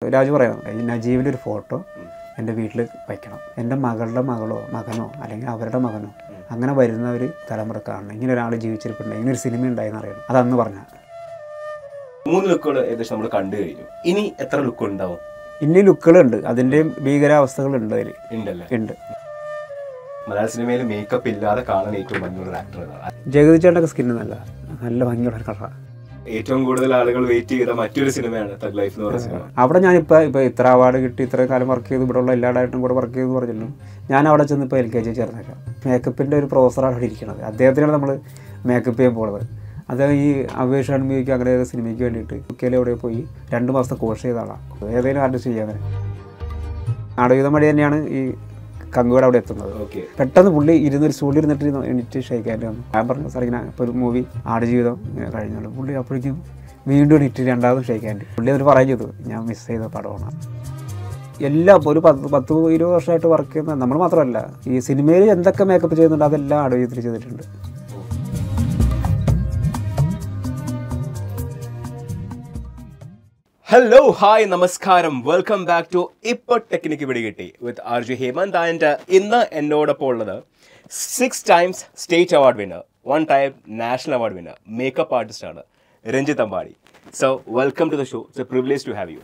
രാജു പറയാം ഈ നജീബിൻ്റെ ഒരു ഫോട്ടോ എൻ്റെ വീട്ടിൽ വയ്ക്കണം എൻ്റെ മകളുടെ മകളോ മകനോ അല്ലെങ്കിൽ അവരുടെ മകനോ അങ്ങനെ വരുന്ന ഒരു തലമുറ കാണണം ഇങ്ങനെ ഒരാൾ ജീവിച്ചിരിപ്പുണ്ട് ഇങ്ങനെ ഒരു സിനിമ ഉണ്ടായെന്ന് അറിയണം അതന്ന് പറഞ്ഞ മൂന്ന് ലുക്കുകൾ ഏകദേശം നമ്മൾ കണ്ടു കഴിഞ്ഞു ഇനി എത്ര ലുക്ക് ഉണ്ടാവും ഇനി ലുക്കുകളുണ്ട് അതിൻ്റെയും ഭീകരാവസ്ഥകളുണ്ട് അതിൽ ഉണ്ടല്ലേ ഉണ്ട് മലയാള സിനിമയിൽ മേക്കപ്പ് ഇല്ലാതെ കാണാൻ ഏറ്റവും ഭംഗിയുള്ള ആക്ടർ ജഗതി ചേട്ടൻ്റെ സ്കിന്ന് നല്ല നല്ല ഭംഗിയുള്ള ഒരു കളറാണ് ഏറ്റവും കൂടുതൽ ആളുകൾ വെയിറ്റ് ചെയ്ത മറ്റൊരു സിനിമയാണ് തഗ് ലൈഫ് എന്ന് പറയുന്ന സിനിമ അവിടെ ഞാനിപ്പോൾ ഇപ്പോൾ ഇത്ര അവാർഡ് കിട്ടി ഇത്രയും കാലം വർക്ക് ചെയ്ത് ഇവിടെ ഉള്ള എല്ലാ ഡയറക്ടറും കൂടെ വർക്ക് ചെയ്തു പറഞ്ഞല്ലോ ഞാൻ അവിടെ ചെന്ന് ഇപ്പോൾ എൽ കെ ജി ചേർന്നേക്കാം മേക്കപ്പിൻ്റെ ഒരു പ്രൊഫസറാണ് അവിടെ ഇരിക്കുന്നത് അദ്ദേഹത്തിനാണ് നമ്മൾ മേക്കപ്പ് ചെയ്യാൻ പോകുന്നത് അദ്ദേഹം ഈ അവേഷ് അൺമിക്ക് അങ്ങനെ ഒരു സിനിമയ്ക്ക് വേണ്ടിയിട്ട് യു കെയിൽ എവിടെ പോയി രണ്ട് മാസത്തെ കോഴ്സ് ചെയ്ത ആളാണ് ഏതെങ്കിലും ആർട്ടിസ്റ്റ് ചെയ്യാൻ അങ്ങനെ നാടകീതം വഴി തന്നെയാണ് ഈ കങ്കുവട അവിടെ എത്തുന്നത് ഓക്കെ പെട്ടെന്ന് പുള്ളി ഇരുന്നൊരു സ്റ്റൂളിൽ ഇരുന്നിട്ട് ഇരുന്ന് എണീറ്റ് ഷെയ്ക്കാൻ്റെ വന്നു ഞാൻ പറഞ്ഞു സാർ ഇങ്ങനെ ഇപ്പോൾ ഒരു മൂവി ആടുജീവിതം ഇങ്ങനെ കഴിഞ്ഞുള്ളൂ പുള്ളി അപ്പോഴേക്കും വീണ്ടും എണീറ്റ് രണ്ടാമതും ഷെയ്ക്കാൻ്റെ പുള്ളി എന്നിട്ട് പറയുകയും ചെയ്തു ഞാൻ മിസ് ചെയ്ത പടമാണ് എല്ലാം ഇപ്പോൾ ഒരു പത്ത് പത്ത് ഇരുപത് വർഷമായിട്ട് വർക്ക് ചെയ്യുന്ന നമ്മൾ മാത്രമല്ല ഈ സിനിമയിൽ എന്തൊക്കെ മേക്കപ്പ് ചെയ്യുന്നുണ്ട് അതെല്ലാം ആടുജീവിതത്തിൽ ചെയ്തിട്ടുണ്ട് ഹലോ ഹായ് നമസ്കാരം വെൽക്കം ബാക്ക് ടു ഇപ്പൊ ടെക്നിക്ക് പിടികിട്ടി with R J Hemanth and ഇന്ന് എന്നോടൊപ്പം ഉള്ളത് six times state award winner one time national award winner makeup artist ആണ് Ranjith Ambadi so welcome to the show it's a privilege to have you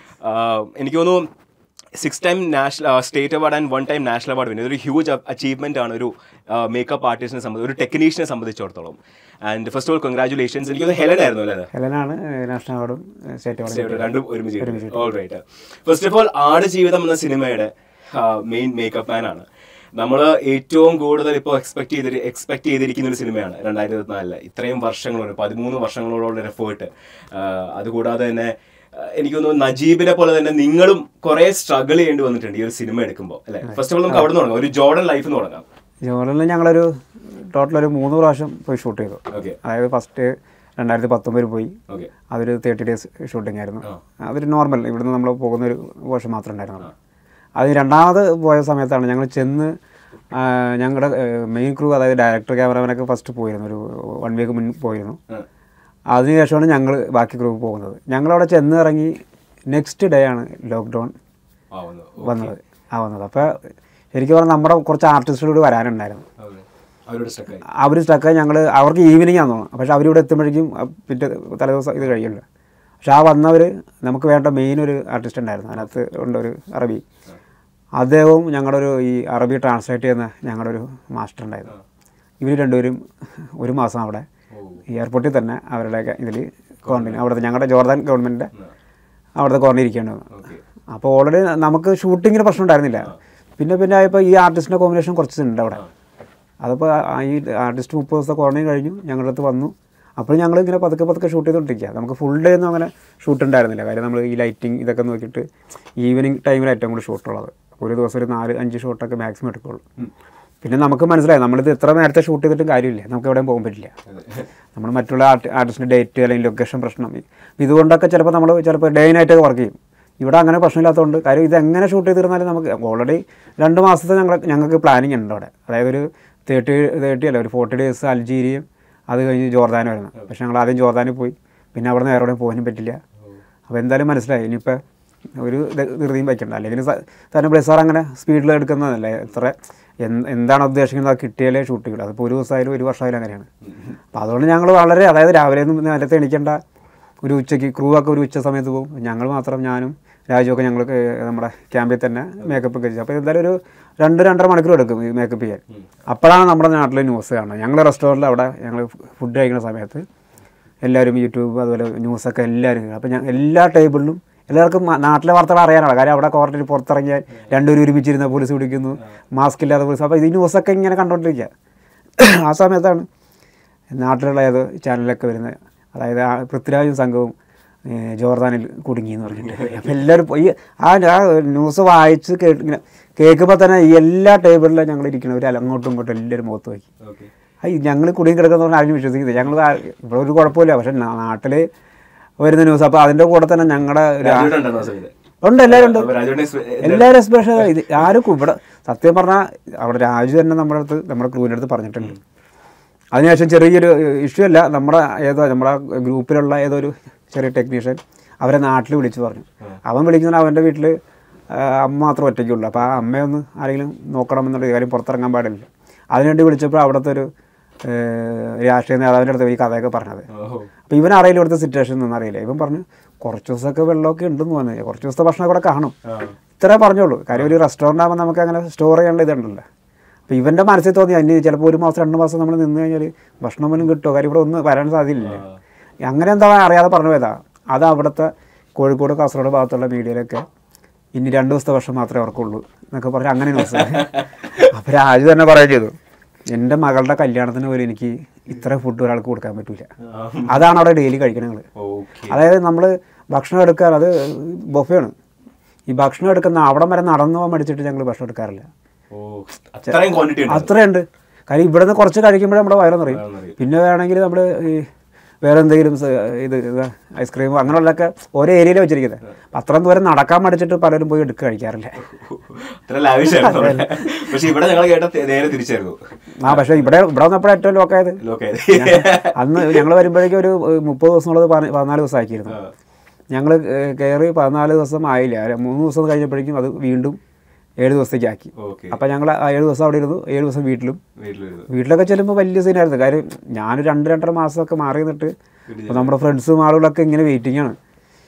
എനിക്ക് തോന്നുന്നു six time national state award and one time national award winner ഇതൊരു huge achievement ആണ് ഒരു makeup ആർട്ടിസ്റ്റിനെ സംബന്ധിച്ച് ഒരു ടെക്നീഷ്യനെ സംബന്ധിച്ചിടത്തോളം and first of all congratulations എനിക്ക് തോന്നുന്നു ഹെലൻ ആയിരുന്നു അല്ലേ അത്? ഹെലനാണ് നാഷണൽ അവാർഡും സ്റ്റേറ്റ് അവാർഡും ഇവിടെ രണ്ടും ഒരുമിച്ച് all right first of all Aadu Jeevitham എന്ന സിനിമയുടെ മെയിൻ മേക്കപ്പ് മാൻ ആണ് നമ്മൾ ഏറ്റവും കൂടുതൽ ഇപ്പോൾ എക്സ്പെക്ട് ചെയ്തി എക്സ്പെക്ട് ചെയ്തിരിക്കുന്ന ഒരു സിനിമയാണ് രണ്ടായിരത്തി ഇരുപത്തിനാലില് ഇത്രയും വർഷങ്ങളോട് പതിമൂന്ന് വർഷങ്ങളോളം എഫേർട്ട് അതുകൂടാതെ തന്നെ ആ, എനിക്ക് തോന്നുന്നു നജീബിനെ പോലെ തന്നെ നിങ്ങളും കുറെ സ്ട്രഗിൾ ചെയ്യേണ്ടി വന്നിട്ടുണ്ട് ഈ ഒരു സിനിമ എടുക്കുമ്പോൾ അല്ലെ ഫസ്റ്റ് ഓഫ് ഓൾ നമുക്ക് അവിടെ നിന്ന് തുടങ്ങാം ഒരു ജോർഡൻ ലൈഫ് എന്ന് തുടങ്ങാം ജോർഡനിൽ ഞങ്ങളൊരു ടോട്ടൽ ഒരു മൂന്ന് പ്രാവശ്യം പോയി ഷൂട്ട് ചെയ്തു ഓക്കെ അതായത് ഫസ്റ്റ് രണ്ടായിരത്തി പത്തൊമ്പതിൽ പോയി ഓക്കെ അതൊരു തേർട്ടി ഡേയ്സ് ഷൂട്ടിംഗ് ആയിരുന്നു അതൊരു നോർമൽ ഇവിടുന്ന് നമ്മൾ പോകുന്ന ഒരു വർഷം മാത്രമേ ഉണ്ടായിരുന്നുള്ളൂ അത് രണ്ടാമത് പോയ സമയത്താണ് ഞങ്ങൾ ചെന്ന് ഞങ്ങളുടെ മെയിൻ ക്രൂ അതായത് ഡയറക്ടർ ക്യാമറമാനൊക്കെ ഫസ്റ്റ് പോയിരുന്നു ഒരു വൺ വീക്ക് മുൻ പോയിരുന്നു അതിനുശേഷമാണ് ഞങ്ങൾ ബാക്കി ക്രൂ പോകുന്നത് ഞങ്ങളവിടെ ചെന്ന് ഇറങ്ങി നെക്സ്റ്റ് ഡേ ആണ് ലോക്ക്ഡൗൺ ആ വന്നു വന്നത് ആ വന്നത് അപ്പോൾ ശരിക്കും പറഞ്ഞാൽ നമ്മുടെ കുറച്ച് ആർട്ടിസ്റ്റുകൾ കൂടി വരാനുണ്ടായിരുന്നു Okay. അവരോട് സ്റ്റക്കായി അവർ സ്റ്റക്കായി ഞങ്ങൾ അവർക്ക് ഈവനിങ് ആണെന്ന് തോന്നുന്നു പക്ഷേ അവരിവിടെ എത്തുമ്പോഴേക്കും അ, പിറ്റേ തലേദിവസം ഇത് കഴിയുള്ളൂ പക്ഷെ ആ വന്നവർ നമുക്ക് വേണ്ട മെയിൻ ഒരു ആർട്ടിസ്റ്റ് ഉണ്ടായിരുന്നു അതിനകത്ത് ഉണ്ട് ഒരു അറബി അദ്ദേഹവും ഞങ്ങളുടെ ഒരു ഈ അറബി ട്രാൻസ്ലേറ്റ് ചെയ്യുന്ന ഞങ്ങളുടെ ഒരു മാസ്റ്റർ ഉണ്ടായിരുന്നു ഇവർ രണ്ടുപേരും ഒരു മാസം അവിടെ എയർപോർട്ടിൽ തന്നെ അവരുടെ ഇതിൽ ക്വാറന്റൈൻ അവിടുത്തെ ഞങ്ങളുടെ ജോർദാൻ ഗവൺമെൻറ്റിൻ്റെ അവിടുത്തെ ക്വാറന്റൈൻ ഇരിക്കേണ്ടി വന്നു ഓക്കെ അപ്പോൾ ഓൾറെഡി നമുക്ക് ഷൂട്ടിങ്ങിന് പ്രശ്നം ഉണ്ടായിരുന്നില്ല പിന്നെ പിന്നെ ആയപ്പോൾ ഈ ആർട്ടിസ്റ്റിൻ്റെ കോമ്പിനേഷൻ കുറച്ച് ഉണ്ട് അവിടെ അതിപ്പോൾ ഈ ആർട്ടിസ്റ്റ് മുപ്പത് ദിവസത്തെ ക്വാറന്റൈൻ കഴിഞ്ഞു ഞങ്ങളുടെ അടുത്ത് വന്നു അപ്പോൾ ഞങ്ങൾ ഇങ്ങനെ പതുക്കെ പതുക്കെ ഷൂട്ട് ചെയ്തുകൊണ്ടിരിക്കുക നമുക്ക് ഫുൾ ഡേ ഒന്നും അങ്ങനെ ഷൂട്ട് ഉണ്ടായിരുന്നില്ല കാര്യം നമ്മൾ ഈ ലൈറ്റിംഗ് ഇതൊക്കെ നോക്കിയിട്ട് ഈവനിങ് ടൈമിലാണ് ഏറ്റവും കൂടുതൽ ഷൂട്ടുള്ളത് ഒരു ദിവസം ഒരു നാല് അഞ്ച് ഷോട്ടൊക്കെ മാക്സിമം എടുക്കുള്ളൂ പിന്നെ നമുക്ക് മനസ്സിലായി നമ്മളിത് എത്ര നേരത്തെ ഷൂട്ട് ചെയ്തിട്ടും കാര്യമില്ല നമുക്ക് എവിടെയും പോകാൻ പറ്റില്ല നമ്മൾ മറ്റുള്ള ആർട്ടി ആർട്ടിസ്റ്റിൻ്റെ ഡേറ്റ് അല്ലെങ്കിൽ ലൊക്കേഷൻ പ്രശ്നം ഇതുകൊണ്ടൊക്കെ ചിലപ്പോൾ നമ്മൾ ചിലപ്പോൾ ഡേ നൈറ്റൊക്കെ വർക്ക് ചെയ്യും ഇവിടെ അങ്ങനെ പ്രശ്നമില്ലാത്തതുകൊണ്ട് കാര്യം ഇത് എങ്ങനെ ഷൂട്ട് ചെയ്തിരുന്നാലും നമുക്ക് ഓൾറെഡി രണ്ട് മാസത്തെ ഞങ്ങൾ ഞങ്ങൾക്ക് പ്ലാനിങ് ഉണ്ട് അവിടെ അതായത് ഒരു തേർട്ടി തേർട്ടി അല്ല ഒരു ഫോർട്ടി ഡേയ്സ് അൽജീരിയയും അത് കഴിഞ്ഞ് ജോർദാനും ആയിരുന്നു പക്ഷേ ഞങ്ങൾ ആദ്യം ജോർദാനിൽ പോയി പിന്നെ അവിടെ നിന്ന് വേറെ എവിടെയും പോകാനും പറ്റില്ല അപ്പോൾ എന്തായാലും മനസ്സിലായി ഇനിയിപ്പോൾ ഒരു ഇത് ധൃതിയും വയ്ക്കണ്ട അല്ലെങ്കിൽ സ- തന്നെ ബ്ലസ്സാർ അങ്ങനെ സ്പീഡിൽ എടുക്കുന്നതല്ലേ എത്ര എന്ത് എന്താണ് ഉദ്ദേശിക്കുന്നത് അത് കിട്ടിയാലേ ഷൂട്ട് ചെയ്യുള്ളൂ അതിപ്പോൾ ഒരു ദിവസമായാലും ഒരു വർഷമായാലും അങ്ങനെയാണ് അപ്പോൾ അതുകൊണ്ട് ഞങ്ങൾ വളരെ അതായത് രാവിലെ ഒന്നും നേരത്തെ എണീക്കേണ്ട ഒരു ഉച്ചയ്ക്ക് ക്രൂ ഒക്കെ ഒരു ഉച്ച സമയത്ത് പോകും ഞങ്ങൾ മാത്രം ഞാനും രാജുവൊക്കെ ഞങ്ങൾ നമ്മുടെ ക്യാമ്പിൽ തന്നെ മേക്കപ്പ് ഒക്കെ ചെയ്തു അപ്പോൾ എന്തായാലും ഒരു രണ്ട് രണ്ടര മണിക്കൂർ എടുക്കും ഈ മേക്കപ്പ് ചെയ്യാൻ അപ്പോഴാണ് നമ്മുടെ നാട്ടിലെ ന്യൂസ് കാണുന്നത് ഞങ്ങൾ റെസ്റ്റോറൻറ്റിൽ അവിടെ ഞങ്ങൾ ഫുഡ് കഴിക്കുന്ന സമയത്ത് എല്ലാവരും യൂട്യൂബ് അതുപോലെ ന്യൂസൊക്കെ എല്ലാവരും അപ്പോൾ ഞാൻ എല്ലാ ടേബിളിലും എല്ലാവർക്കും മ- നാട്ടിലെ വാർത്തകൾ അറിയാനാണ് കാര്യം അവിടെ ക്വാറന്റൈൻ പുറത്തിറങ്ങിയാൽ രണ്ടുപേരും ഒരുമിച്ചിരുന്ന പോലീസ് പിടിക്കുന്നു മാസ്ക് ഇല്ലാത്ത പോലീസ് അപ്പോൾ ഈ ന്യൂസൊക്കെ ഇങ്ങനെ കണ്ടുകൊണ്ടിരിക്കുക ആ സമയത്താണ് നാട്ടിലുള്ള ഏതോ ചാനലിലൊക്കെ വരുന്നത് അതായത് ആ പൃഥ്വിരാജും സംഘവും ഏ, ജോർദാനിൽ കുടുങ്ങി എന്ന് പറഞ്ഞിട്ട് അപ്പോൾ എല്ലാവരും പോയി ആ ആ ന്യൂസ് വായിച്ച് കേട്ട് ഇങ്ങനെ കേൾക്കുമ്പോൾ തന്നെ ഈ എല്ലാ ടേബിളിലും ഞങ്ങൾ ഇരിക്കണവർ അങ്ങോട്ടും ഇങ്ങോട്ടും എല്ലാവരും മുഖത്ത് നോക്കി ഓക്കെ ഈ ഞങ്ങൾ കുടുങ്ങി കിടക്കുന്ന പറഞ്ഞാൽ ആരും വിശ്വസിക്കുന്നത് ഞങ്ങൾ ഇവിടെ ഒരു കുഴപ്പമില്ല പക്ഷെ നാട്ടിൽ വരുന്ന ന്യൂസ് അപ്പോൾ അതിൻ്റെ കൂടെ തന്നെ ഞങ്ങളുടെ ഒരു ആ- രാജുവേട്ടൻ ഉണ്ടെന്നോ ആ സമയത്ത്? ഉണ്ട് എല്ലാവരും ഉണ്ട് അപ്പൊ രാജുവേട്ടൻ എക്സ്പെ- എല്ലാവരും എക്സ്പ്രഷൻ ഇത് ആരും കു- ഇവിടെ സത്യം പറഞ്ഞാൽ അവിടെ രാജു തന്നെ നമ്മുടെ അടുത്ത് നമ്മുടെ ക്രൂവിൻ്റെ അടുത്ത് പറഞ്ഞിട്ടുണ്ട് അതിനുശേഷം ചെറിയൊരു ഇഷ്യൂ അല്ല നമ്മുടെ ഏതോ നമ്മുടെ ഗ്രൂപ്പിലുള്ള ഏതോ ഒരു ചെറിയ ടെക്നീഷ്യൻ അവരെ നാട്ടിൽ വിളിച്ചു പറഞ്ഞു അവൻ വിളിക്കുന്ന അവൻ്റെ വീട്ടിൽ അമ്മ മാത്രം ഒറ്റയ്ക്കുള്ളൂ അപ്പോൾ ആ അമ്മയൊന്ന് ആരെങ്കിലും നോക്കണം എന്നുള്ള കാര്യം പുറത്തിറങ്ങാൻ പാടില്ല അതിനുവേണ്ടി വിളിച്ചപ്പോൾ അവിടുത്തെ ഒരു ഏഹ്, രാഷ്ട്രീയ നേതാവിൻ്റെ അടുത്ത് ഈ കഥയൊക്കെ പറഞ്ഞത് ഓഹോ അപ്പോൾ ഇവൻ അറിയില്ല ഇവിടുത്തെ സിറ്റുവേഷൻ ഒന്നും അറിയില്ല ഇവൻ പറഞ്ഞു കുറച്ച് ദിവസമൊക്കെ വെള്ളമൊക്കെ ഉണ്ടെന്ന് പറഞ്ഞു കുറച്ച് ദിവസത്തെ ഭക്ഷണം കൂടെ കാണും ആ ഇത്രേ പറഞ്ഞോളൂ കാര്യം ഒരു റെസ്റ്റോറൻ്റ് ആകുമ്പോൾ നമുക്ക് അങ്ങനെ സ്റ്റോർ ചെയ്യാനുള്ള ഇതുണ്ടല്ലോ അപ്പോൾ ഇവൻ്റെ മനസ്സിൽ തോന്നി അതിന് ചിലപ്പോൾ ഒരു മാസം രണ്ട് മാസം നമ്മൾ നിന്ന് കഴിഞ്ഞാൽ ഭക്ഷണം പോലും കിട്ടുമോ കാര്യം ഇവിടെ ഒന്നും വരാൻ സാധ്യതയില്ല അങ്ങനെ എന്താ അറിയാതെ പറഞ്ഞു പോയതാ അത് അവിടുത്തെ കോഴിക്കോട് കാസർഗോഡ് ഭാഗത്തുള്ള മീഡിയയിലൊക്കെ ഇനി രണ്ട് ദിവസത്തെ ഭക്ഷണം മാത്രമേ അവർക്കുള്ളൂ എന്നൊക്കെ പറഞ്ഞ് അങ്ങനെ ന്യൂസ് അപ്പോൾ രാജു തന്നെ പറയുകയും ചെയ്തു എൻ്റെ മകളുടെ കല്യാണത്തിന് പോലും എനിക്ക് ഇത്ര ഫുഡ് ഒരാൾക്ക് കൊടുക്കാൻ പറ്റില്ല അതാണ് അവിടെ ഡെയിലി കഴിക്കണത് ഞങ്ങൾ ഓക്കെ അതായത് നമ്മൾ ഭക്ഷണം എടുക്കാൻ അത് ബൊഫയാണ് ഈ ഭക്ഷണം എടുക്കുന്ന അവിടം വരെ നടന്നു പോകാൻ മടിച്ചിട്ട് ഞങ്ങൾ ഭക്ഷണം എടുക്കാറില്ല ഓ അത്രയും ക്വാണ്ടിറ്റി ഉണ്ട് അത്രയുണ്ട് കാര്യം ഇവിടെ നിന്ന് കുറച്ച് കഴിക്കുമ്പോഴേ നമ്മുടെ വയറ് നിറയും വയറ് പിന്നെ വേണമെങ്കിൽ നമ്മൾ ഈ വേറെ എന്തെങ്കിലും സ- ഇത് ഇത് ഐസ്ക്രീം അങ്ങനെയുള്ളതൊക്കെ ഓരോ ഏരിയയിൽ വെച്ചിരിക്കുന്നത് അപ്പം അത്രയും ദൂരം നടക്കാൻ മടിച്ചിട്ട് പലരും പോയി എടുക്കുക കഴിക്കാറില്ല അത്ര ലാവിഷായിരുന്നു അവിടെ. പക്ഷെ ഇവിടെ ഞങ്ങൾ കേട്ട തെ- നേരെ തിരിച്ചായിരുന്നു ആ പക്ഷേ ഇവിടെ ഇവിടെ വന്നപ്പോഴാണ് ഏറ്റവും ലോക്കായത് ലോക്കായത് അന്ന് ഞങ്ങൾ വരുമ്പോഴേക്കും ഒരു ഏഹ്, മുപ്പത് ദിവസം ഉള്ളത് പതിന- പതിനാല് ദിവസം ആക്കിയിരുന്നു ഞങ്ങൾ കയറി പതിനാല് ദിവസം ആയില്ല അല്ല, മൂന്ന് ദിവസം കഴിഞ്ഞപ്പോഴേക്കും അത് വീണ്ടും ഏഴ് ദിവസത്തേക്ക് ആക്കി ഓക്കെ അപ്പം ഞങ്ങൾ ആ ഏഴ് ദിവസം അവിടെ ഇരുന്നു ഏഴ് ദിവസം വീട്ടിലും വീട്ടിലിരുന്നു വീട്ടിലൊക്കെ ചെല്ലുമ്പോൾ വലിയ സീനായിരുന്നു കാര്യം ഞാൻ രണ്ട് രണ്ടര മാസമൊക്കെ മാറി നിന്നിട്ട് അപ്പോൾ നമ്മുടെ ഫ്രണ്ട്സും ആളുകളൊക്കെ ഇങ്ങനെ വെയിറ്റിംഗ് ആണ്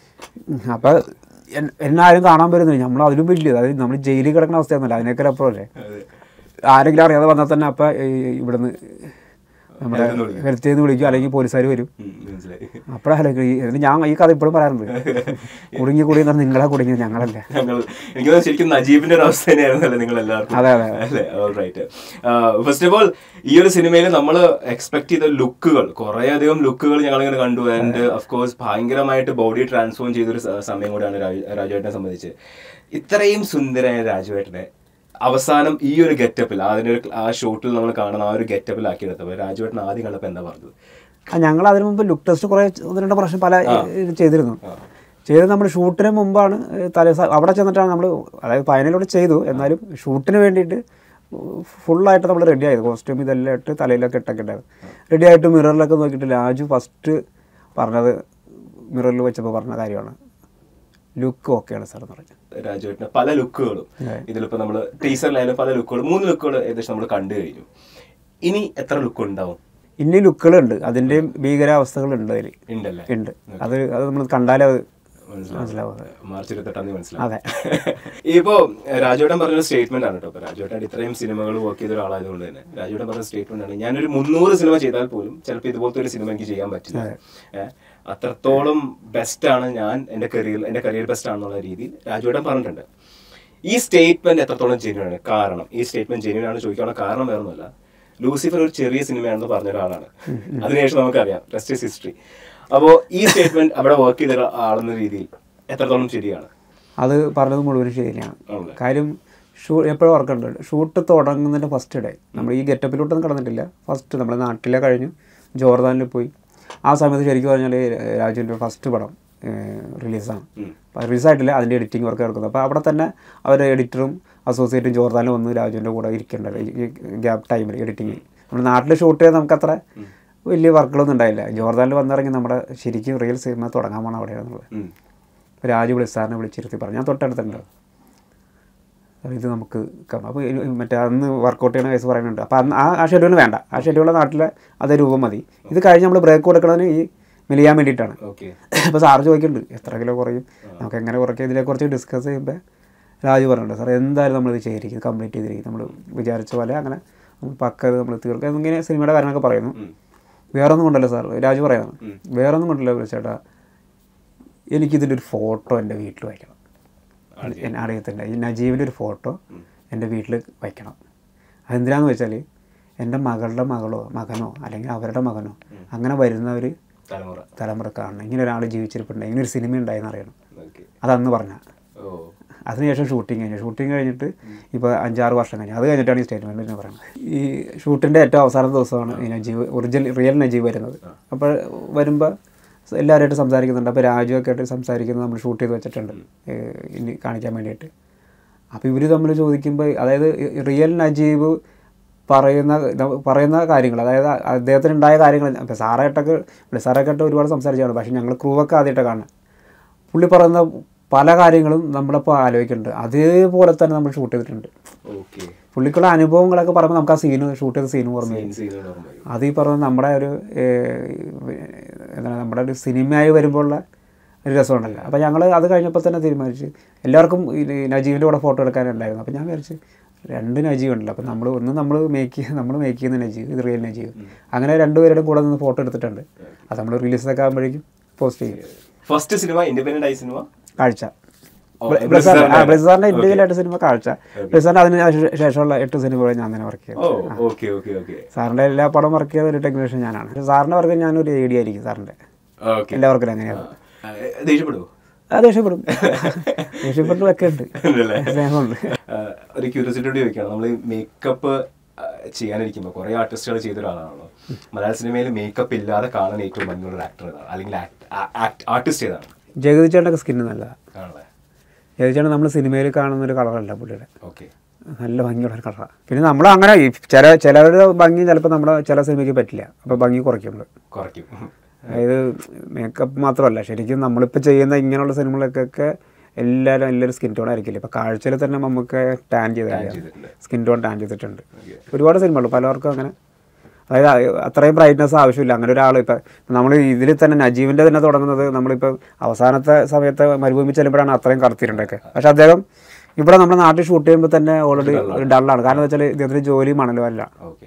അപ്പോൾ എന്നെ ആരും കാണാൻ വരുന്നില്ല നമ്മൾ അതിലും വലിയ അതായത് നമ്മൾ ജയിലിൽ കിടക്കുന്ന അവസ്ഥയൊന്നുമല്ല അതിനേക്കാൾ അപ്പുറമല്ലേ അതെ ആരെങ്കിലും അറിയാതെ വന്നാൽ തന്നെ അപ്പം ഇവിടുന്ന് നമ്മുടെ Health ന്ന് വിളിക്കും. ഹെൽത്തിൽ നിന്ന് വിളിക്കും അല്ലെങ്കിൽ പോലീസുകാർ വരും ഉം, മനസ്സിലായി അപ്പോഴാണ് ഇതിന് ഞാൻ ഈ കഥ ഇപ്പോഴും പറയാറുണ്ട് കുടുങ്ങി കുടുങ്ങി എന്ന് പറഞ്ഞാൽ നിങ്ങളെ കുടുങ്ങി ഞങ്ങളല്ല ഞങ്ങൾ എനിക്ക് തോന്നുന്നു ശരിക്കും നജീബിന്റെ ഒരു അവസ്ഥ തന്നെയായിരുന്നല്ലേ നിങ്ങൾ എല്ലാവർക്കും അതെ അതെ അല്ലേ റൈറ്റ് ഫസ്റ്റ് ഓഫ് ഓൾ ഈ ഒരു സിനിമയിൽ നമ്മൾ എക്സ്പെക്ട് ചെയ്ത ലുക്കുകൾ കുറേ അധികം ലുക്കുകൾ ഞങ്ങൾ ഇങ്ങനെ കണ്ടു ആൻഡ് ഓഫ് കോഴ്സ് ഭയങ്കരമായിട്ട് ബോഡി ട്രാൻസ്ഫോം ചെയ്തൊരു സ- സമയം കൂടിയാണ് രാജു- രാജുവേട്ടനെ സംബന്ധിച്ച് ഇത്രയും സുന്ദരനായ രാജുവേട്ടനെ അവസാനം ഈ ഒരു ഗെറ്റപ്പിൽ അതിന്റെ ഒരു ആ ഷോട്ടിൽ നമ്മൾ കാണുന്ന ആ ഒരു ഗെറ്റപ്പിൽ ആക്കിയെടുത്തപ്പോൾ രാജുവേട്ടൻ ആദ്യം കണ്ടപ്പോൾ എന്താ പറഞ്ഞത് ആ ഞങ്ങൾ അതിന് മുമ്പ് ലുക്ക് ടെസ്റ്റ് കുറേ ഒന്ന് രണ്ട് പ്രാവശ്യം പല ഇത് ചെയ്തിരുന്നു ചെയ്ത് നമ്മൾ ഷൂട്ടിന് മുമ്പാണ് തലേ ദിവസം അവിടെ ചെന്നിട്ടാണ് നമ്മൾ അതായത് ഫൈനലോട് ചെയ്തു എന്നാലും ഷൂട്ടിന് വേണ്ടിയിട്ട് ഫുള്ളായിട്ട് നമ്മൾ റെഡി ആയത് കോസ്റ്റ്യൂം ഇതെല്ലാം ഇട്ട് തലയിലൊക്കെ ഇട്ടൊക്കെ ഉണ്ടായിരുന്നു റെഡി ആയിട്ട് മിററിലൊക്കെ നോക്കിയിട്ട് രാജു ഫസ്റ്റ് പറഞ്ഞത് മിററിൽ വെച്ചപ്പോൾ പറഞ്ഞ കാര്യമാണ് ലുക്ക് ഓക്കെയാണ് സാർ എന്ന് പറഞ്ഞു രാജുവേട്ടന് പല ലുക്കുകളും ഇതിലിപ്പോ നമ്മൾ ടീസറിലായാലും പല ലുക്കുകളും മൂന്ന് ലുക്കുകൾ ഏകദേശം നമ്മൾ കണ്ടു കഴിഞ്ഞു ഇനി എത്ര ലുക്ക് ഉണ്ടാവും ഇനി ലുക്കുകളുണ്ട് അതിൻ്റെയും ഭീകരാവസ്ഥകളുണ്ട് അതിൽ ഉണ്ടല്ലേ ഉണ്ട് അത് അത് നമ്മൾ കണ്ടാലേ അത് മനസ്സിലാവും മനസ്സിലാവും മാർച്ച് ഇരുപത്തെട്ടാം തീയതി മനസ്സിലാവും അതെ ഇപ്പോ രാജുവേട്ടൻ പറഞ്ഞൊരു സ്റ്റേറ്റ്മെന്റ് ആണ് കേട്ടോ ഇപ്പൊ രാജുവേട്ടൻ ഇത്രയും സിനിമകൾ വർക്ക് ചെയ്ത ഒരാളായതുകൊണ്ട് തന്നെ രാജുവേട്ടൻ പറഞ്ഞ സ്റ്റേറ്റ്മെന്റ് ആണ് ഞാനൊരു മുന്നൂറ് സിനിമ ചെയ്താൽ പോലും ചിലപ്പോൾ ഇതുപോലത്തെ ഒരു സിനിമ എനിക്ക് ചെയ്യാൻ പറ്റില്ല ഏഹ് അത്രത്തോളം ബെസ്റ്റ് ആണ് ഞാൻ എന്റെ കരിയർ എന്റെ കരിയർ ബെസ്റ്റ് ആണെന്നുള്ള രീതിയിൽ രാജുവേട്ടൻ പറഞ്ഞിട്ടുണ്ട് ഈ സ്റ്റേറ്റ്മെന്റ് എത്രത്തോളം ജെന്യൂൻ ആണ് കാരണം ഈ സ്റ്റേറ്റ്മെന്റ് ജെന്യൂൻ ആണ് ചോദിക്കാനുള്ള കാരണം വേറെ ഒന്നുമല്ല ലൂസിഫർ ഒരു ചെറിയ സിനിമയാണെന്ന് പറഞ്ഞ ഒരാളാണ് അതിനുശേഷം നമുക്കറിയാം റെസ്റ്റ് ഇസ് ഹിസ്റ്ററി അപ്പോ ഈ സ്റ്റേറ്റ്മെന്റ് അവിടെ വർക്ക് ചെയ്ത ഒരാ- ആളെന്ന രീതിയിൽ എത്രത്തോളം ശരിയാണ് അത് പറഞ്ഞത് മുഴുവനും ശരിയാണ് ആണല്ലേ? കാര്യം ഷൂ എപ്പോഴും ഓർക്കുന്നുണ്ട് ഷൂട്ട് തുടങ്ങുന്നതിൻ്റെ ഫസ്റ്റ് ഡേ നമ്മൾ ഈ ഗെറ്റപ്പിലോട്ടൊന്നും കടന്നിട്ടില്ല ഫസ്റ്റ് നമ്മുടെ നാട്ടിലെ കഴിഞ്ഞു ജോർദാനിൽ പോയി ആ സമയത്ത് ശരിക്കും പറഞ്ഞാൽ രാജുവിൻ്റെ ഫസ്റ്റ് പടം റിലീസാണ് റിലീസായിട്ടില്ല അതിൻ്റെ എഡിറ്റിംഗ് വർക്ക് നടക്കുന്നത് അപ്പോൾ അവിടെ തന്നെ അവർ എഡിറ്ററും അസോസിയേറ്റും ജോർദാനിൽ വന്ന് രാജുവിൻ്റെ കൂടെ ഇരിക്കേണ്ടത് ഈ ഗ്യാപ്പ് ടൈമിൽ എഡിറ്റിംഗ് നമ്മുടെ നാട്ടിൽ ഷൂട്ട് ചെയ്ത് നമുക്കത്ര വലിയ വർക്കുകളൊന്നും ഉണ്ടായില്ല ജോർദാനിൽ വന്നിറങ്ങി നമ്മുടെ ശരിക്കും റിയൽ സിനിമ തുടങ്ങാൻ പോകണം അവിടെയാണെന്നുള്ളത് ഉം. അപ്പോൾ രാജു വിളിച്ച് സാറിനെ വിളിച്ചിരുത്തി പറഞ്ഞു ഞാൻ തൊട്ടടുത്തുണ്ട് സാർ ഇത് നമുക്ക് കാണാം അപ്പോൾ ഇനി മറ്റേ അന്ന് വർക്കൗട്ട് ചെയ്യണ കേസ് പറയുന്നുണ്ട് അപ്പോൾ അന്ന് ആ ആ ഷെഡ്യൂൾ വേണ്ട ആ ഷെഡ്യൂൾ നാട്ടിലെ അതേ രൂപം മതി ഇത് കഴിഞ്ഞ് നമ്മൾ ബ്രേക്ക് കൊടുക്കണതിന് ഈ മെലിയാൻ വേണ്ടിയിട്ടാണ് ഓക്കെ അപ്പോൾ സാറ് ചോദിക്കുന്നുണ്ട് എത്ര കിലോ കുറയും നമുക്ക് എങ്ങനെ കുറയ്ക്കാം ഇതിനെക്കുറിച്ച് ഡിസ്കസ് ചെയ്യുമ്പോൾ രാജു പറഞ്ഞിട്ടുണ്ട് സാർ എന്തായാലും നമ്മളിത് ചെയ്തിരിക്കും കംപ്ലീറ്റ് ചെയ്തിരിക്കും നമ്മൾ വിചാരിച്ച പോലെ അങ്ങനെ നമ്മൾ പക്കത് നമ്മൾ തീർക്കാം ഇങ്ങനെ സിനിമയുടെ കാര്യങ്ങളൊക്കെ പറയുന്നു വേറെ ഒന്നും കൊണ്ടല്ല സാർ രാജു പറയുന്നത് വേറെ ഒന്നും കൊണ്ടല്ല ചേട്ടാ എനിക്കിതിൻ്റെ ഒരു ഫോട്ടോ എൻ്റെ വീട്ടിൽ വയ്ക്കണം എന്നെ അറിയത്തില്ല ഈ നജീബിൻ്റെ ഒരു ഫോട്ടോ എൻ്റെ വീട്ടിൽ വയ്ക്കണം അതെന്തിനാന്ന് വെച്ചാൽ എൻ്റെ മകളുടെ മകളോ മകനോ അല്ലെങ്കിൽ അവരുടെ മകനോ അങ്ങനെ വരുന്നവർ തലമുറ തലമുറ കാണണം ഇങ്ങനെ ഒരാൾ ജീവിച്ചിരിപ്പുണ്ട് ഇങ്ങനെ ഒരു സിനിമ ഉണ്ടായെന്ന് അറിയണം ഓക്കെ അതന്ന് പറഞ്ഞ ഓ അതിനുശേഷം ഷൂട്ടിങ് കഴിഞ്ഞു ഷൂട്ടിങ് കഴിഞ്ഞിട്ട് ഇപ്പോൾ അഞ്ചാറ് വർഷം കഴിഞ്ഞു അത് കഴിഞ്ഞിട്ടാണ് ഈ സ്റ്റേറ്റ്മെൻറ്റ് എന്ന് പറയുന്നത് ഈ ഷൂട്ടിൻ്റെ ഏറ്റവും അവസാന ദിവസമാണ് ഈ നജീബ് ഒറിജിനൽ റിയൽ നജീബ് വരുന്നത് അപ്പോൾ വരുമ്പോൾ എല്ലാവരുമായിട്ട് സംസാരിക്കുന്നുണ്ട് അപ്പോൾ രാജുവൊക്കെ ആയിട്ട് സംസാരിക്കുന്നത് നമ്മൾ ഷൂട്ട് ചെയ്ത് വെച്ചിട്ടുണ്ട് ഏഹ് ഇനി കാണിക്കാൻ വേണ്ടിയിട്ട് അപ്പോൾ ഇവർ തമ്മിൽ ചോദിക്കുമ്പോൾ അതായത് റിയൽ നജീബ് പറയുന്ന പറയുന്ന കാര്യങ്ങൾ അതായത് അദ്ദേഹത്തിന് ഉണ്ടായ കാര്യങ്ങൾ ഇപ്പോൾ സാറായിട്ടൊക്കെ സാറായിട്ടൊക്കെ ഒരുപാട് സംസാരിച്ചാണ് പക്ഷേ ഞങ്ങൾ ക്രൂവൊക്കെ ആദ്യമായിട്ട് കാണുന്നത് പുള്ളി പറയുന്ന പല കാര്യങ്ങളും നമ്മളിപ്പോൾ ആലോചിക്കുന്നുണ്ട് അതേപോലെ തന്നെ നമ്മൾ ഷൂട്ട് ചെയ്തിട്ടുണ്ട് ഓക്കെ പുള്ളിക്കുള്ള അനുഭവങ്ങളൊക്കെ പറയുമ്പോൾ നമുക്ക് ആ സീന് ഷൂട്ട് ചെയ്ത സീന് ഓർമ്മ വരും അത് ഈ പറഞ്ഞ നമ്മുടെ ഒരു ഏഹ്, എന്താണ് നമ്മുടെ ഒരു സിനിമയായി വരുമ്പോഴുള്ള ഒരു രസമുണ്ടല്ലോ അപ്പോൾ ഞങ്ങൾ അത് കഴിഞ്ഞപ്പോൾ തന്നെ തീരുമാനിച്ച് എല്ലാവർക്കും ഈ നജീവിൻ്റെ കൂടെ ഫോട്ടോ എടുക്കാനുണ്ടായിരുന്നു അപ്പോൾ ഞാൻ വിചാരിച്ച് രണ്ട് നജീവ് ഉണ്ടല്ലോ അപ്പോൾ നമ്മൾ ഒന്ന് നമ്മൾ മേക്ക് നമ്മൾ മേക്ക് ചെയ്യുന്ന നജീവ് ഇത് റിയൽ നജീവ് അങ്ങനെ രണ്ടുപേരുടെയും കൂടെ നിന്ന് ഫോട്ടോ എടുത്തിട്ടുണ്ട് അത് നമ്മൾ റിലീസൊക്കെ ആകുമ്പോഴേക്കും പോസ്റ്റ് ചെയ്യും ഫസ്റ്റ് സിനിമ ഇൻഡിപെൻഡന്റ് ആയി സിനിമ കാഴ്ച ഓ, ബ്ലസാറിന്റെ ബ്ലസാറിന്റെ ബ്ലസാറിന്റെ ഇന്ത്യയിലായിട്ട് സിനിമ കാഴ്ച ബ്ലസാറിന്റെ അതിന് ശേ- ശേഷമുള്ള എട്ട് സിനിമകൾ ഞാൻ തന്നെ വർക്ക് ചെയ്തു ഓ ഓക്കെ ഓക്കെ ഓക്കെ സാറിന്റെ എല്ലാ പടം വർക്ക് ചെയ്ത ഒരു ടെക്നീഷ്യൻ ഞാനാണ് സാറിന്റെ വർക്ക് ഞാനൊരു എ ഡി ആയിരിക്കും സാറിന്റെ ഓക്കെ എല്ലാ വർക്കിലും അങ്ങനെയാണ് ദേഷ്യപ്പെടുവോ ആ ദേഷ്യപ്പെടും ദേഷ്യപ്പെട്ട് ഒക്കെ ഉണ്ട് ഉണ്ടല്ലേ? സ്നേഹമുണ്ട് ആ, ഒരു ക്യൂരിയോസിറ്റിയോട് ചോദിക്കുകയാണ് നമ്മൾ മേക്കപ്പ് ചെയ്യാനിരിക്കുമ്പോൾ കുറേ ആർട്ടിസ്റ്റുകൾ ചെയ്ത ഒരാളാണല്ലോ മലയാള സിനിമയിൽ മേക്കപ്പ് ഇല്ലാതെ കാണാൻ ഏറ്റവും ഭംഗിയുള്ള ഒരു ആക്ടർ ഏതാണ് അല്ലെങ്കിൽ ആർട്ടിസ്റ്റ് ഏതാണ് ജഗതി ചേട്ടൻ്റെ സ്കിന്ന് നല്ലതാണ് ആണല്ലേ ജഗതി ചേട്ടൻ നമ്മൾ സിനിമയിൽ കാണുന്ന ഒരു കളറല്ല പുള്ളിയുടെ ഓക്കെ നല്ല ഭംഗിയുള്ള ഒരു കളറാണ് പിന്നെ നമ്മൾ അങ്ങനെ ഈ ചില ചിലവരുടെ ഭംഗി ചിലപ്പോൾ നമ്മുടെ ചില സിനിമയ്ക്ക് പറ്റില്ല അപ്പോൾ ഭംഗി കുറയ്ക്കും നമ്മൾ കുറയ്ക്കും അതായത് മേക്കപ്പ് മാത്രമല്ല ശരിക്കും നമ്മളിപ്പോൾ ചെയ്യുന്ന ഇങ്ങനെയുള്ള സിനിമകൾക്കൊക്കെ എല്ലാവരും എല്ലാവരും സ്കിൻ ടോൺ ആയിരിക്കില്ല ഇപ്പോൾ കാഴ്ചയിൽ തന്നെ നമുക്ക് ടാൻ ചെയ്തില്ല ചെയ്തിട്ടുണ്ട്. സ്കിൻ ടോൺ ടാൻ ചെയ്തിട്ടുണ്ട് ഒരുപാട് സിനിമകൾ പലർക്കും അങ്ങനെ അതായത് അ- അത്രയും ബ്രൈറ്റ്നസ് ആവശ്യമില്ല അങ്ങനെ ഒരാൾ ഇപ്പം നമ്മൾ ഇതിൽ തന്നെ നജീവിൻ്റെ തന്നെ തുടങ്ങുന്നത് നമ്മളിപ്പോൾ അവസാനത്തെ സമയത്ത് മരുഭൂമി ചെല്ലുമ്പോഴാണ് അത്രയും കടത്തിയിട്ടുണ്ടൊക്കെ പക്ഷെ അദ്ദേഹം ഇവിടെ നമ്മുടെ നാട്ടിൽ ഷൂട്ട് ചെയ്യുമ്പോൾ തന്നെ ഓൾറെഡി ഡള്ളാണ് കാരണം എന്താ വെച്ചാൽ ഇദ്ദേഹത്തിന് ജോലി മണലും അല്ല ഓക്കെ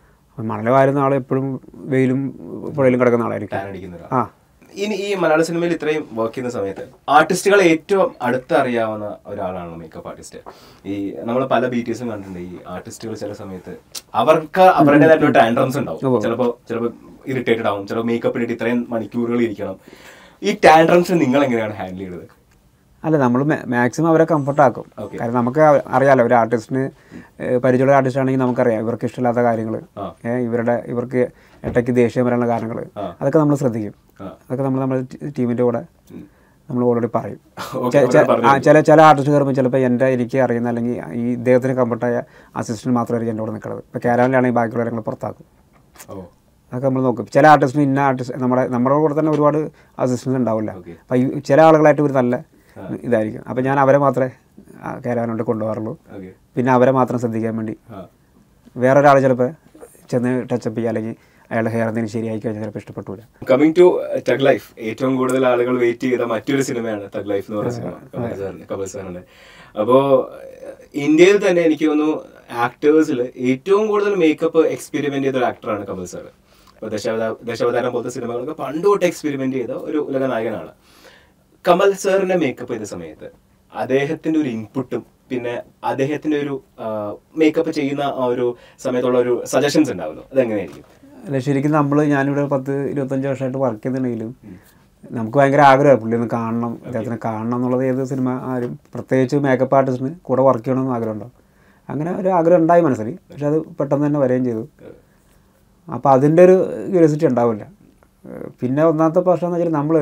മണൽ വാരുന്ന ആൾ എപ്പോഴും വെയിലും പുഴയിലും കിടക്കുന്ന ആളായിരിക്കും ടാൻ അടിക്കുന്ന ഒരാൾ ആ ഇനി ഈ മലയാള സിനിമയിൽ ഇത്രയും വർക്ക് ചെയ്യുന്ന സമയത്ത് ആർട്ടിസ്റ്റുകളെ ഏറ്റവും അടുത്ത് അറിയാവുന്ന ഒരാളാണ് മേക്കപ്പ് ആർട്ടിസ്റ്റ് ഈ നമ്മൾ പല ബീറ്റീസും കണ്ടിട്ടുണ്ട് ഈ ആർട്ടിസ്റ്റുകൾ ചില സമയത്ത് അവർക്ക് അവരുടേതായിട്ടുള്ള ടാൻഡ്രംസ് ഉണ്ടാവും ചിലപ്പോ ചിലപ്പോൾ ഇറിറ്റേറ്റഡ് ആവും ചിലപ്പോൾ മേക്കപ്പ് ഇട്ടിട്ട് ഇത്രയും മണിക്കൂറുകൾ ഇരിക്കണം ഈ ടാൻഡ്രംസ് നിങ്ങൾ എങ്ങനെയാണ് ഹാൻഡിൽ ചെയ്തത് അല്ല നമ്മൾ മാക്സിമം അവരെ കംഫർട്ട് ആക്കും Okay. കാരണം നമുക്ക് അ- അറിയാലോ ഒരു ആർട്ടിസ്റ്റിന് പരിചയമുള്ള ആർട്ടിസ്റ്റ് ആണെങ്കിൽ നമുക്കറിയാം ഇവർക്ക് ഇഷ്ടമില്ലാത്ത കാര്യങ്ങൾ ആ. ഇവരുടെ ഇവർക്ക് ഇടയ്ക്ക് ദേഷ്യം വരാനുള്ള കാരണങ്ങൾ ആ. അതൊക്കെ നമ്മൾ ശ്രദ്ധിക്കും ആ. അതൊക്കെ നമ്മൾ നമ്മുടെ ടീമിൻ്റെ കൂടെ നമ്മൾ ഓൾറെഡി പറയും Okay, ചെ- ചെ- അവരോട് പറഞ്ഞു ആ, ചില ചില ആർട്ടിസ്റ്റ് കയറുമ്പോൾ ചിലപ്പോൾ എൻ്റെ എനിക്ക് അറിയുന്ന അല്ലെങ്കിൽ ഈ ഇദ്ദേഹത്തിന് കംഫർട്ടായ അസിസ്റ്റൻറ്റ് മാത്രമായിരിക്കും എൻ്റെ കൂടെ നിൽക്കുന്നത് ഇപ്പോൾ കേരളത്തിലാണെങ്കിൽ ബാക്കിയുള്ളവരെ ഞങ്ങൾ പുറത്താക്കും ഓ അതൊക്കെ നമ്മൾ നോക്കും ചില ആർട്ടിസ്റ്റിന് ഇന്ന ആർട്ടിസ്റ്റ് നമ്മുടെ നമ്മുടെ കൂടെ തന്നെ ഒരുപാട് അസിസ്റ്റൻസ് ഉണ്ടാവില്ല Okay. അപ്പം ഈ ചില ആളുകളായിട്ട് ഒരു നല്ല ഇതായിരിക്കും അപ്പം ഞാൻ അവരെ മാത്രമേ കയറാനോട്ട് കൊണ്ടുപോകാറുള്ളൂ ഓക്കെ പിന്നെ അവരെ മാത്രം ശ്രദ്ധിക്കാൻ വേണ്ടി ആ വേറൊരാൾ ചിലപ്പോൾ ചെന്ന് ടച്ചപ്പ് ചെയ്യുക അല്ലെങ്കിൽ അയാളുടെ ഹെയർ എന്തെങ്കിലും ശരിയായി കഴിഞ്ഞാൽ ചിലപ്പോൾ ഇഷ്ടപ്പെട്ടില്ല കമ്മിങ് ടു ടഗ് ലൈഫ് ഏറ്റവും കൂടുതൽ ആളുകൾ വെയിറ്റ് ചെയ്ത മറ്റൊരു സിനിമയാണ് ടഗ് ലൈഫ് എന്ന് പറയുന്ന സിനിമ കമൽ സാറിന്റെ കമൽ സാറിന്റെ അപ്പോ ഇന്ത്യയിൽ തന്നെ എനിക്ക് തോന്നുന്നു ആക്ടേഴ്സിൽ ഏറ്റവും കൂടുതൽ മേക്കപ്പ് എക്സ്പെരിമെന്റ് ചെയ്ത ഒരു ആക്ടറാണ് കമൽ സാർ അപ്പോൾ ദശാവതാ ദശാവതാരം പോലത്തെ സിനിമകളൊക്കെ പണ്ട് തൊട്ട് എക്സ്പെരിമെന്റ് ചെയ്ത ഒരു ഉലക നായകനാണ് കമൽ സാറിന്റെ മേക്കപ്പ് ചെയ്ത സമയത്ത് അദ്ദേഹത്തിന്റെ ഒരു ഇൻപുട്ടും പിന്നെ അദ്ദേഹത്തിന്റെ ഒരു മേക്കപ്പ് ചെയ്യുന്ന ആ ഒരു സമയത്തുള്ള ഒരു സജഷൻസ് ഉണ്ടാവുന്നു അതെങ്ങനെയായിരിക്കും അല്ല ശരിക്കും നമ്മൾ ഞാനിവിടെ പത്ത് ഇരുപത്തഞ്ച് വർഷമായിട്ട് വർക്ക് ചെയ്യുന്നുണ്ടെങ്കിലും നമുക്ക് ഭയങ്കര ആഗ്രഹമാണ് പുള്ളി ഒന്ന് കാണണം അദ്ദേഹത്തിനെ കാണണം എന്നുള്ളത് ഏത് സിനിമ ആരും പ്രത്യേകിച്ച് മേക്കപ്പ് ആർട്ടിസ്റ്റിന് കൂടെ വർക്ക് ചെയ്യണമെന്ന് ആഗ്രഹമുണ്ടാവും അങ്ങനെ ഒരു ആഗ്രഹം ഉണ്ടായി മനസ്സിൽ പക്ഷെ അത് പെട്ടെന്ന് തന്നെ വരികയും ചെയ്തു അപ്പോൾ അതിൻ്റെ ഒരു ക്യൂരിയോസിറ്റി ഉണ്ടാവില്ല ഏഹ് പിന്നെ ഒന്നാമത്തെ പ്രശ്നം എന്ന് വെച്ചാൽ നമ്മൾ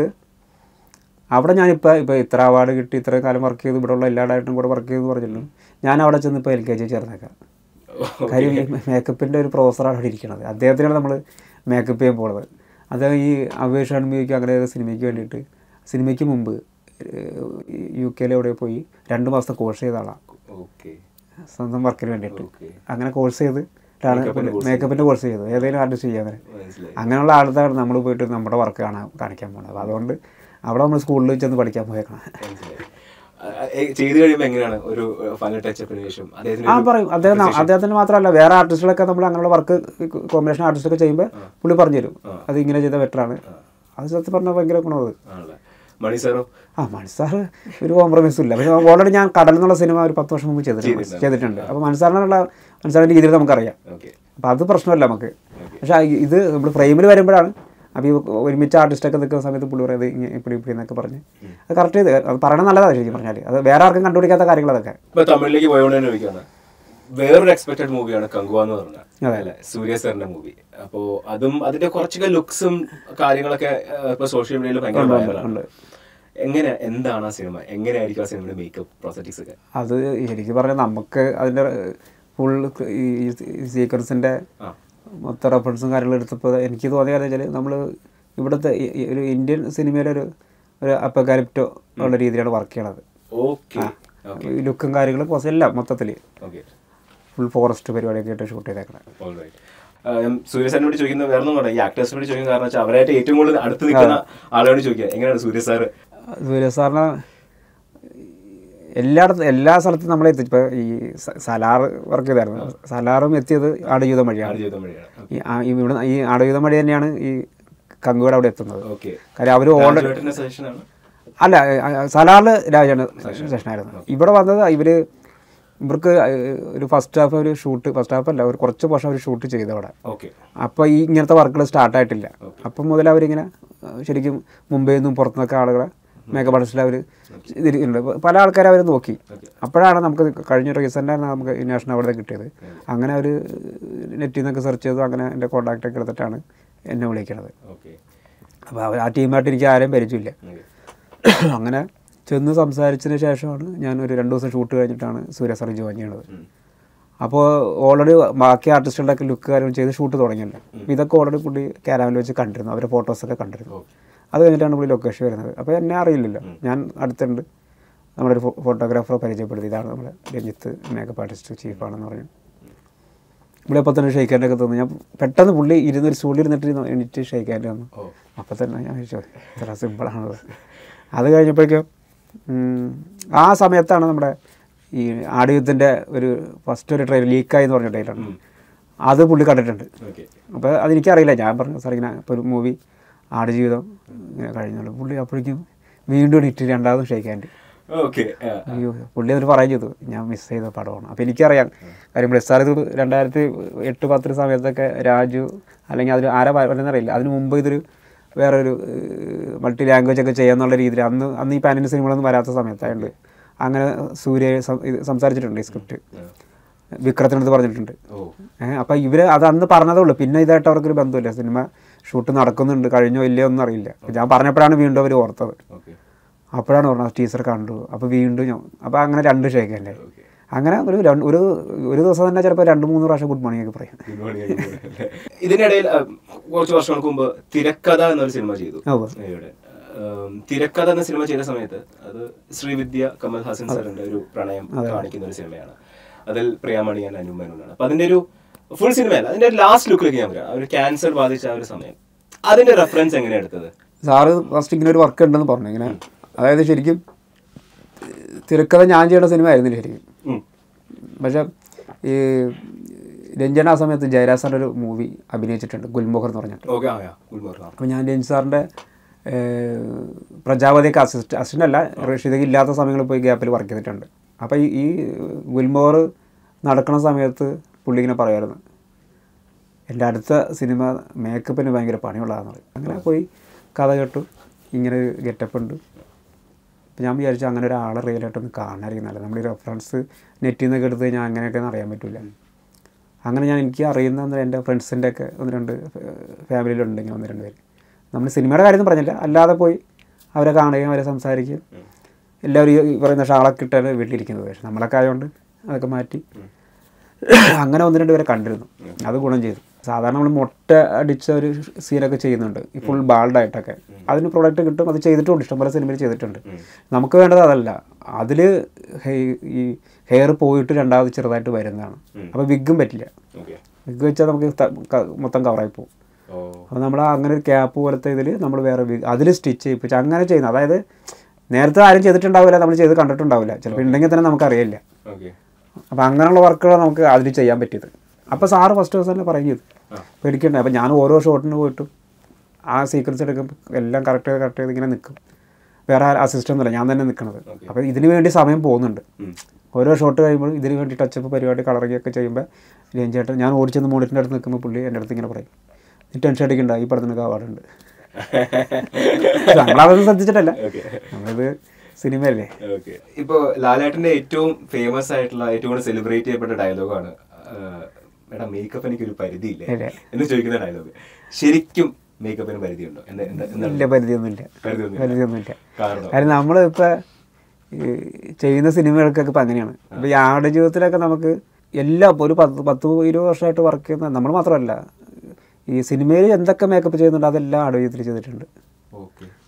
അവിടെ ഞാനിപ്പോൾ ഇപ്പോൾ ഇത്ര അവാർഡ് കിട്ടി ഇത്രയും കാലം വർക്ക് ചെയ്തു ഇവിടെ ഉള്ള എല്ലാ ഡയറക്ടറും കൂടെ വർക്ക് ചെയ്തു പറഞ്ഞിട്ടും ഞാൻ അവിടെ ചെന്ന് ഇപ്പോൾ എൽ കെ ജി ചേർന്നേക്കാം കാര്യം മേക്കപ്പിൻ്റെ ഒരു പ്രൊഫസറാണ് അവിടെ ഇരിക്കുന്നത് അദ്ദേഹത്തിനാണ് നമ്മൾ മേക്കപ്പ് ചെയ്യാൻ പോകുന്നത് അദ്ദേഹം ഈ അവേഷ് അൺമിക്ക് അങ്ങനെ ഒരു സിനിമയ്ക്ക് വേണ്ടിയിട്ട് സിനിമയ്ക്ക് മുമ്പ് ഏഹ്, യു കെയിൽ എവിടെ പോയി രണ്ട് മാസത്തെ കോഴ്സ് ചെയ്ത ആളാണ് ഓക്കെ സ്വന്തം വർക്കിന് വേണ്ടിയിട്ട് ഓക്കെ അങ്ങനെ കോഴ്സ് ചെയ്ത് മേക്കപ്പിൻ്റെ കോഴ്സ് ചെയ്തത് ഏതെങ്കിലും ആർട്ടിസ്റ്റ് ചെയ്യാൻ അങ്ങനെ മനസ്സിലായി അങ്ങനെയുള്ള ആൾക്കാണ് നമ്മൾ പോയിട്ട് നമ്മുടെ വർക്ക് കാണാൻ കാണിക്കാൻ പോകുന്നത് അപ്പോൾ അതുകൊണ്ട് അവിടെ നമ്മൾ സ്കൂളിൽ ചെന്ന് പഠിക്കാൻ പോയേക്കണം മനസ്സിലായി ആ, ഏ, ചെയ്ത് കഴിയുമ്പോൾ എങ്ങനെയാണ് ഒരു ഫൈനൽ ടച്ചപ്പിന് ശേഷം അദ്ദേഹത്തിന് ആ ഒരു പറയും അദ്ദേഹം അദ്ദേഹത്തിന് മാത്രമല്ല വേറെ ആർട്ടിസ്റ്റുകളൊക്കെ നമ്മൾ അങ്ങനെയുള്ള വർക്ക് കോമ്പിനേഷൻ ആർട്ടിസ്റ്റൊക്കെ ചെയ്യുമ്പോൾ പുള്ളി പറഞ്ഞു തരും അത് ഇങ്ങനെ ചെയ്താൽ ബെറ്ററാണ് അത് സത്യം പറഞ്ഞാൽ ഭയങ്കര ഗുണമത് ആണല്ലേ മണി സാറോ ആ മനസ്സാർ ഒരു കോംപ്രമൈസും ഇല്ല പക്ഷേ ഓൾറെഡി ഞാൻ കടൽ എന്നുള്ള സിനിമ ഒരു പത്ത് വർഷം മുമ്പ് ചെയ്തിട്ടുണ്ട് ചെയ്തിട്ടുണ്ട് അപ്പോൾ മനസ്സാറിനുള്ള മനസ്സാറിൻ്റെ രീതിയിൽ നമുക്കറിയാം ഓക്കെ അപ്പോൾ അത് പ്രശ്നമല്ല നമുക്ക് പക്ഷേ ആ ഇത് നമ്മൾ ഫ്രെയിമിൽ വരുമ്പോഴാണ് അപ്പോൾ ഈ ഒരുമിച്ച് ആർട്ടിസ്റ്റൊക്കെ നിൽക്കുന്ന സമയത്ത് പുള്ളി പറയുന്നത് ഇങ്ങനെ ഇപ്പിടി ഇപ്പിടി എന്നൊക്കെ പറഞ്ഞ് അത് കറക്റ്റ് ചെയ്ത് അത് പറയണത് നല്ലതാണ് ശരിക്കും പറഞ്ഞാൽ അത് വേറെ ആർക്കും കണ്ടുപിടിക്കാത്ത കാര്യങ്ങൾ അതൊക്കെ ഇപ്പൊ തമിഴിലേക്ക് പോയോണ്ട് തന്നെ ചോദിക്കാണ് വേറൊരു എക്സ്പെക്ടഡ് മൂവിയാണ് കങ്കുവ എന്ന് പറഞ്ഞ അല്ലെ സൂര്യ സാറിന്റെ മൂവി അപ്പോ അതും അതിന്റെ കുറച്ചൊക്കെ ലുക്സും കാര്യങ്ങളൊക്കെ ആ, ഇപ്പൊ സോഷ്യൽ മീഡിയയിൽ ഭയങ്കര വൈറലാണ് ഉണ്ട്. എങ്ങനെ എന്താണ് ആ സിനിമ എങ്ങനെയായിരിക്കും ആ സിനിമയുടെ മേക്കപ്പ് പ്രോസറ്റിക്സ് ഒക്കെ അത് ശരിക്കും പറഞ്ഞാൽ നമുക്ക് അതിൻ്റെ ഫുൾ ഈ സീക്വൻസിൻ്റെ ആ മൊത്തം റെഫറൻസും കാര്യങ്ങളും എടുത്തപ്പോൾ എനിക്ക് തോന്നിയത് വെച്ചാൽ നമ്മൾ ഇവിടുത്തെ ഈ- ഈ ഒരു ഇന്ത്യൻ സിനിമയിലെ ഒരു ഒരു അപ്പക്കാലിപ്റ്റോ ഉള്ള രീതിയിലാണ് വർക്ക് ചെയ്യണത് ഓക്കെ ഈ ലുക്കും കാര്യങ്ങളും കുറച്ച് എല്ലാം മൊത്തത്തിൽ ഓക്കെ ഫുൾ ഫോറസ്റ്റ് പരിപാടിയൊക്കെ ആയിട്ട് ഷൂട്ട് ചെയ്തേക്കണം സൂര്യസാറിനോട് ചോദിക്കുന്നത് വേറെ ഒന്നും ഈ ആക്ടേഴ്സിനോട് ചോദിക്കുന്ന കാരണം വെച്ചാൽ അവരായിട്ട് ഏറ്റവും കൂടുതൽ അടുത്ത് നിൽക്കുന്ന ആളോട് ചോദിക്കുക എങ്ങനെയാണ് സൂര്യ സാറ് സൂര്യ സാറിന് എല്ലായിടത്തും എല്ലാ സ്ഥലത്തും നമ്മളെ എത്തി ഇപ്പോൾ ഈ സ- സലാർ വർക്ക് ചെയ്തായിരുന്നു സലാറും എത്തിയത് ആടുജീവിതം വഴിയാണ് ജീവിതം വഴിയാണ് ഈ ആ- ഈ ഇവിടെ ഈ ആടുജീവിതം വഴി തന്നെയാണ് ഈ കങ്കുവയുടെ അവിടെ എത്തുന്നത് ഓക്കെ കാര്യം അവർ ഓൾറെഡി രാജുവേട്ടന്റെ സജഷൻ ആണ് അല്ല സലാറിൽ രാജാണ് സെഷനായിരുന്നു ഇവിടെ വന്നത് ഇവർ ഇവർക്ക് ഒരു ഫസ്റ്റ് ഹാഫ് ഒരു ഷൂട്ട് ഫസ്റ്റ് ഹാഫ് അല്ല ഒരു കുറച്ച് വർഷം അവർ ഷൂട്ട് ചെയ്തു അവിടെ ഓക്കെ അപ്പോൾ ഈ ഇങ്ങനത്തെ വർക്കുകൾ സ്റ്റാർട്ടായിട്ടില്ല അപ്പം മുതൽ അവരിങ്ങനെ ഏഹ്, ശരിക്കും മുംബൈയിൽ നിന്നും പുറത്തുനിന്നൊക്കെ ആളുകളെ മേക്കപ്പ് ആർട്ടിസ്റ്റിൽ അവർ ഇതിലുണ്ട് പല ആൾക്കാരെ അവർ നോക്കി അപ്പോഴാണ് നമുക്ക് കഴിഞ്ഞ റീസെൻ്റാണ് നമുക്ക് ഈ നാഷണൽ അവാർഡ് കിട്ടിയത് അങ്ങനെ അവർ നെറ്റിൽ നിന്നൊക്കെ സെർച്ച് ചെയ്തു അങ്ങനെ എൻ്റെ കോൺടാക്റ്റൊക്കെ എടുത്തിട്ടാണ് എന്നെ വിളിക്കണത് ഓക്കെ അപ്പോൾ അവർ ആ ടീമായിട്ട് എനിക്ക് ആരെയും പരിചയമില്ല അങ്ങനെ ചെന്ന് സംസാരിച്ചതിന് ശേഷമാണ് ഞാൻ ഒരു രണ്ട് ദിവസം ഷൂട്ട് കഴിഞ്ഞിട്ടാണ് സൂര്യ സാർ ജോയിൻ ചെയ്യണത് അപ്പോൾ ഓൾറെഡി ബാക്കി ആർട്ടിസ്റ്റുകളുടെയൊക്കെ ലുക്ക് കാര്യങ്ങൾ ചെയ്ത് ഷൂട്ട് തുടങ്ങിയല്ലോ അപ്പോൾ ഇതൊക്കെ ഓൾറെഡി പുള്ളി ക്യാരാമിൽ വെച്ച് കണ്ടിരുന്നു അവരുടെ ഫോട്ടോസൊക്കെ കണ്ടിരുന്നു അത് കഴിഞ്ഞിട്ടാണ് പുള്ളി ലൊക്കേഷൻ വരുന്നത് അപ്പോൾ എന്നെ അറിയില്ലല്ലോ ഞാൻ അടുത്തുണ്ട് നമ്മുടെ ഒരു ഫോട്ടോഗ്രാഫറെ പരിചയപ്പെടുത്തി ഇതാണ് നമ്മുടെ രഞ്ജിത്ത് മേക്കപ്പ് ആർട്ടിസ്റ്റ് ചീഫാണെന്ന് പറഞ്ഞു പുള്ളി അപ്പോൾ തന്നെ ഷെയ്ക്കാൻ്റെ ഒക്കെ തന്നു ഞാൻ പെട്ടെന്ന് പുള്ളി ഇരുന്ന് ഒരു സ്റ്റൂഡിൽ ഇരുന്നിട്ട് ഇരുന്ന് എണീറ്റ് ഷെയ്ക്കാൻ്റെ വന്നു ഓ അപ്പോൾ തന്നെ ഞാൻ വിചാരിച്ചു ഇത്ര സിമ്പിളാണത് അത് കഴിഞ്ഞപ്പോഴേക്കും ഉം, ആ സമയത്താണ് നമ്മുടെ ഈ ആടുയുദ്ധത്തിൻ്റെ ഒരു ഫസ്റ്റ് ഒരു ട്രെയിലർ ലീക്കായി എന്ന് പറഞ്ഞ ട്രെയിലറാണ് അത് പുള്ളി കണ്ടിട്ടുണ്ട് ഓക്കെ അപ്പോൾ അതെനിക്കറിയില്ല ഞാൻ പറഞ്ഞു സാർ ഇങ്ങനെ ഇപ്പോൾ ഒരു മൂവി ആടുജീവിതം ഇങ്ങനെ കഴിഞ്ഞുള്ളൂ പുള്ളി അപ്പോഴേക്കും വീണ്ടും ഇട്ട് രണ്ടാമതും ഷെയ്ക്കാൻ്റെ ഓക്കെ അയ്യോ പുള്ളി അതിൽ പറയുകയും ചെയ്തു ഞാൻ മിസ് ചെയ്ത പടമാണ് അപ്പോൾ എനിക്കറിയാം കാര്യം ബ്ലസ് സാർ ഇത് രണ്ടായിരത്തി എട്ട് പത്ത് സമയത്തൊക്കെ രാജു അല്ലെങ്കിൽ അതിൽ ആരാ പറയുന്നറിയില്ല അതിന് മുമ്പ് ഇതൊരു വേറൊരു മൾട്ടി ലാംഗ്വേജ് ഒക്കെ ചെയ്യാന്നുള്ള രീതിയിൽ അന്ന് അന്ന് ഈ പാനിൻ്റെ സിനിമകളൊന്നും വരാത്ത സമയത്തായതുകൊണ്ട് അങ്ങനെ സൂര്യ സം- ഇത് സംസാരിച്ചിട്ടുണ്ട് ഈ സ്ക്രിപ്റ്റ് വിക്രത്തിനടുത്ത് പറഞ്ഞിട്ടുണ്ട് ഓ ഏഹ് അപ്പോൾ ഇവർ അത് അന്ന് പറഞ്ഞതേ ഉള്ളൂ പിന്നെ ഇതായിട്ട് അവർക്കൊരു ബന്ധമില്ല സിനിമ ഷൂട്ട് നടക്കുന്നുണ്ട് കഴിഞ്ഞോ ഇല്ലയോ ഒന്നും അറിയില്ല ഞാൻ പറഞ്ഞപ്പോഴാണ് വീണ്ടും അവർ ഓർത്തത് ഓക്കെ അപ്പോഴാണ് പറഞ്ഞത് ടീച്ചർ കണ്ടു അപ്പോൾ വീണ്ടും ഞാൻ അപ്പോൾ അങ്ങനെ രണ്ട് ഷേക്ക് തന്നെ ഓക്കെ അങ്ങനെ ഒരു രണ്ട് ഒരു ഒരു ദിവസം തന്നെ ചിലപ്പോൾ രണ്ട് മൂന്ന് പ്രാവശ്യം ഗുഡ് മോർണിംഗ് ഒക്കെ പറയും Good morning, good morning. ഇതിനിടയിൽ അഹ്, കുറച്ച് വർഷങ്ങൾക്ക് മുമ്പ് തിരക്കഥ എന്നൊരു സിനിമ ചെയ്തു ഉവ്വ്. ഇവിടെ ഉം, തിരക്കഥ എന്ന സിനിമ ചെയ്ത സമയത്ത് അത് ശ്രീവിദ്യ കമൽ ഹാസൻ സാറിന്റെ ഒരു പ്രണയം കാണിക്കുന്ന ഒരു സിനിമയാണ് അതിൽ പ്രിയാമണി ഞാൻ അനുമനുണ്ടാണ് അപ്പൊ അതിന്റെ ഒരു ഫുൾ സിനിമയല്ല അതിന്റെ ഒരു ലാസ്റ്റ് ലുക്കിലേക്ക് ഞാൻ പറയാം ആ ഒരു ക്യാൻസർ ബാധിച്ച ആ ഒരു സമയം അതിന്റെ റെഫറൻസ് എങ്ങനെയാണ് എടുത്തത് സാറ് ഫസ്റ്റ് ഇങ്ങനെ ഒരു വർക്ക് ഉണ്ടെന്ന് പറഞ്ഞു ഇങ്ങനെ അതായത് ശരിക്കും തിരക്കഥ ഞാൻ ചെയ്യേണ്ട സിനിമ ആയിരുന്നില്ല ശരിക്കും ഉം. പക്ഷേ ഈ രഞ്ജന ആ സമയത്ത് ജയരാജ് സാറിൻ്റെ ഒരു മൂവി അഭിനയിച്ചിട്ടുണ്ട് ഗുൽമോഹർ എന്ന് പറഞ്ഞിട്ട് ഓക്കെ ആ ഗുൽമോർ ആ അപ്പോൾ ഞാൻ രഞ്ജ് സാറിൻ്റെ പ്രജാപതിയൊക്കെ അസിസ്റ്റ് അസിസ്റ്റൻ്റ് അല്ല റഷീദക്ക് ഇല്ലാത്ത സമയങ്ങളിൽ പോയി ഗ്യാപ്പിൽ വർക്ക് ചെയ്തിട്ടുണ്ട് അപ്പോൾ ഈ ഈ ഗുൽമോർ നടക്കുന്ന സമയത്ത് പുള്ളി ഇങ്ങനെ പറയുമായിരുന്നു എൻ്റെ അടുത്ത സിനിമ മേക്കപ്പിന് ഭയങ്കര പണിയുള്ളതാണെന്ന് പറയും അങ്ങനെ പോയി കഥ കേട്ടു ഇങ്ങനെ ഒരു ഗെറ്റപ്പ് ഉണ്ട് അപ്പോൾ ഞാൻ വിചാരിച്ചു അങ്ങനെ ഒരാളെ റിയലായിട്ടൊന്ന് കാണാനായിരിക്കും നല്ലത് നമ്മൾ ഈ റെഫറൻസ് നെറ്റിൽ നിന്നൊക്കെ എടുത്ത് കഴിഞ്ഞാൽ അങ്ങനെയൊക്കെയൊന്നും അറിയാൻ പറ്റില്ല അങ്ങനെ ഞാൻ എനിക്ക് അറിയുന്ന ഒന്ന് എൻ്റെ ഫ്രണ്ട്സിൻ്റെ ഒക്കെ ഒന്ന് രണ്ട് ഫാമിലിയിലുണ്ട് ഇങ്ങനെ ഒന്ന് രണ്ട് പേര് നമ്മൾ സിനിമയുടെ കാര്യമൊന്നും പറഞ്ഞില്ല അല്ലാതെ പോയി അവരെ കാണുകയും അവരെ സംസാരിക്കുകയും എല്ലാവരും ഈ പറയുന്ന ഷാളൊക്കെ ഇട്ടാണ് വീട്ടിലിരിക്കുന്നത് പക്ഷെ നമ്മളൊക്കെ ആയതുകൊണ്ട് അതൊക്കെ മാറ്റി അങ്ങനെ ഒന്ന് രണ്ട് പേരെ കണ്ടിരുന്നു അത് ഗുണം ചെയ്തു സാധാരണ നമ്മൾ മുട്ട അടിച്ച ഒരു സീനൊക്കെ ചെയ്യുന്നുണ്ട് ഈ ഫുൾ ബാൾഡായിട്ടൊക്കെ അതിന് പ്രൊഡക്റ്റ് കിട്ടും അത് ചെയ്തിട്ടുണ്ട് ഇഷ്ടംപോലെ സിനിമയിൽ ചെയ്തിട്ടുണ്ട് നമുക്ക് വേണ്ടത് അതല്ല അതിൽ ഈ ഹെയർ പോയിട്ട് രണ്ടാമത് ചെറുതായിട്ട് വരുന്നതാണ് അപ്പോൾ വിഗും പറ്റില്ല ഓക്കെ വിഗ് വെച്ചാൽ നമുക്ക് ത- ക- മൊത്തം കവറായി പോകും ഓ അപ്പോൾ നമ്മൾ അങ്ങനെ ഒരു ക്യാപ്പ് പോലത്തെ ഇതിൽ നമ്മൾ വേറെ അതിൽ സ്റ്റിച്ച് ചെയ്യിപ്പിച്ച് അങ്ങനെ ചെയ്യുന്നത് അതായത് നേരത്തെ ആരും ചെയ്തിട്ടുണ്ടാവില്ല നമ്മൾ ചെയ്ത് കണ്ടിട്ടുണ്ടാവില്ല ചിലപ്പോൾ ഉണ്ടെങ്കിൽ തന്നെ നമുക്കറിയില്ല ഓക്കെ അപ്പോൾ അങ്ങനെയുള്ള വർക്കുകൾ നമുക്ക് അതിൽ ചെയ്യാൻ പറ്റിയത് അപ്പോൾ സാറ് ഫസ്റ്റ് ദിവസം തന്നെ പറയും ചെയ്തു ആ. പേടിക്കണ്ട അപ്പോൾ ഞാൻ ഓരോ ഷോട്ടിന് പോയിട്ടും ആ സീക്വൻസ് എടുക്കും എല്ലാം കറക്റ്റ് ചെയ്ത് കറക്റ്റ് ചെയ്ത് ഇങ്ങനെ നിൽക്കും വേറെ അസിസ്റ്റൻ്റ് ഒന്നുമില്ല ഞാൻ തന്നെ നിൽക്കണത് Okay. അപ്പോൾ ഇതിന് വേണ്ടി സമയം പോകുന്നുണ്ട് ഉം. ഓരോ ഷോട്ട് കഴിയുമ്പോൾ ഇതിന് വേണ്ടി ടച്ചപ്പ് പരിപാടി കളറിങ് ഒക്കെ ചെയ്യുമ്പോൾ രഞ്ജേട്ടൻ ഞാൻ ഓടിച്ചെന്ന് മോണിറ്റിൻ്റെ അടുത്ത് നിൽക്കുമ്പോൾ പുള്ളി എൻ്റെ അടുത്ത് ഇങ്ങനെ പറയും നീ ടെൻഷൻ അടിക്കണ്ട ഈ പടത്തിനൊക്കെ അവാർഡുണ്ട് നമ്മളതൊന്നും ശ്രദ്ധിച്ചിട്ടല്ല ഓക്കെ നമ്മളിത് സിനിമയല്ലേ ഓക്കെ ഇപ്പോ ലാലേട്ടന്റെ ഏറ്റവും ഫേമസ് ആയിട്ടുള്ള ഏറ്റവും കൂടുതൽ സെലിബ്രേറ്റ് ചെയ്യപ്പെട്ട ഡയലോഗാണ് മേഡം മേക്കപ്പ് എനിക്ക് ഒരു പരിധിയില്ലേ ഇല്ല. എന്ന് ചോദിക്കുന്ന ഡയലോഗ് ശരിക്കും മേക്കപ്പിന് പരിധിയുണ്ടോ എന്താ എന്താ എന്താണ് ഇല്ല പരിധിയൊന്നുമില്ല പരിധിയൊന്നുമില്ല. പരിധിയൊന്നുമില്ല കാരണം കാര്യം നമ്മളിപ്പോൾ ചെയ്യുന്ന സിനിമകൾക്കൊക്കെ ഇപ്പം അങ്ങനെയാണ് ഇപ്പോൾ ഈ ആട് ജീവിതത്തിലൊക്കെ നമുക്ക് എല്ലാം ഇപ്പോൾ ഒരു പത്ത് പത്ത് ഇരുപത് വർഷമായിട്ട് വർക്ക് ചെയ്യുന്ന നമ്മൾ മാത്രമല്ല ഈ സിനിമയിൽ എന്തൊക്കെ മേക്കപ്പ് ചെയ്യുന്നുണ്ട് അതെല്ലാം ആട് ജീവിതത്തിൽ ചെയ്തിട്ടുണ്ട് ഓക്കെ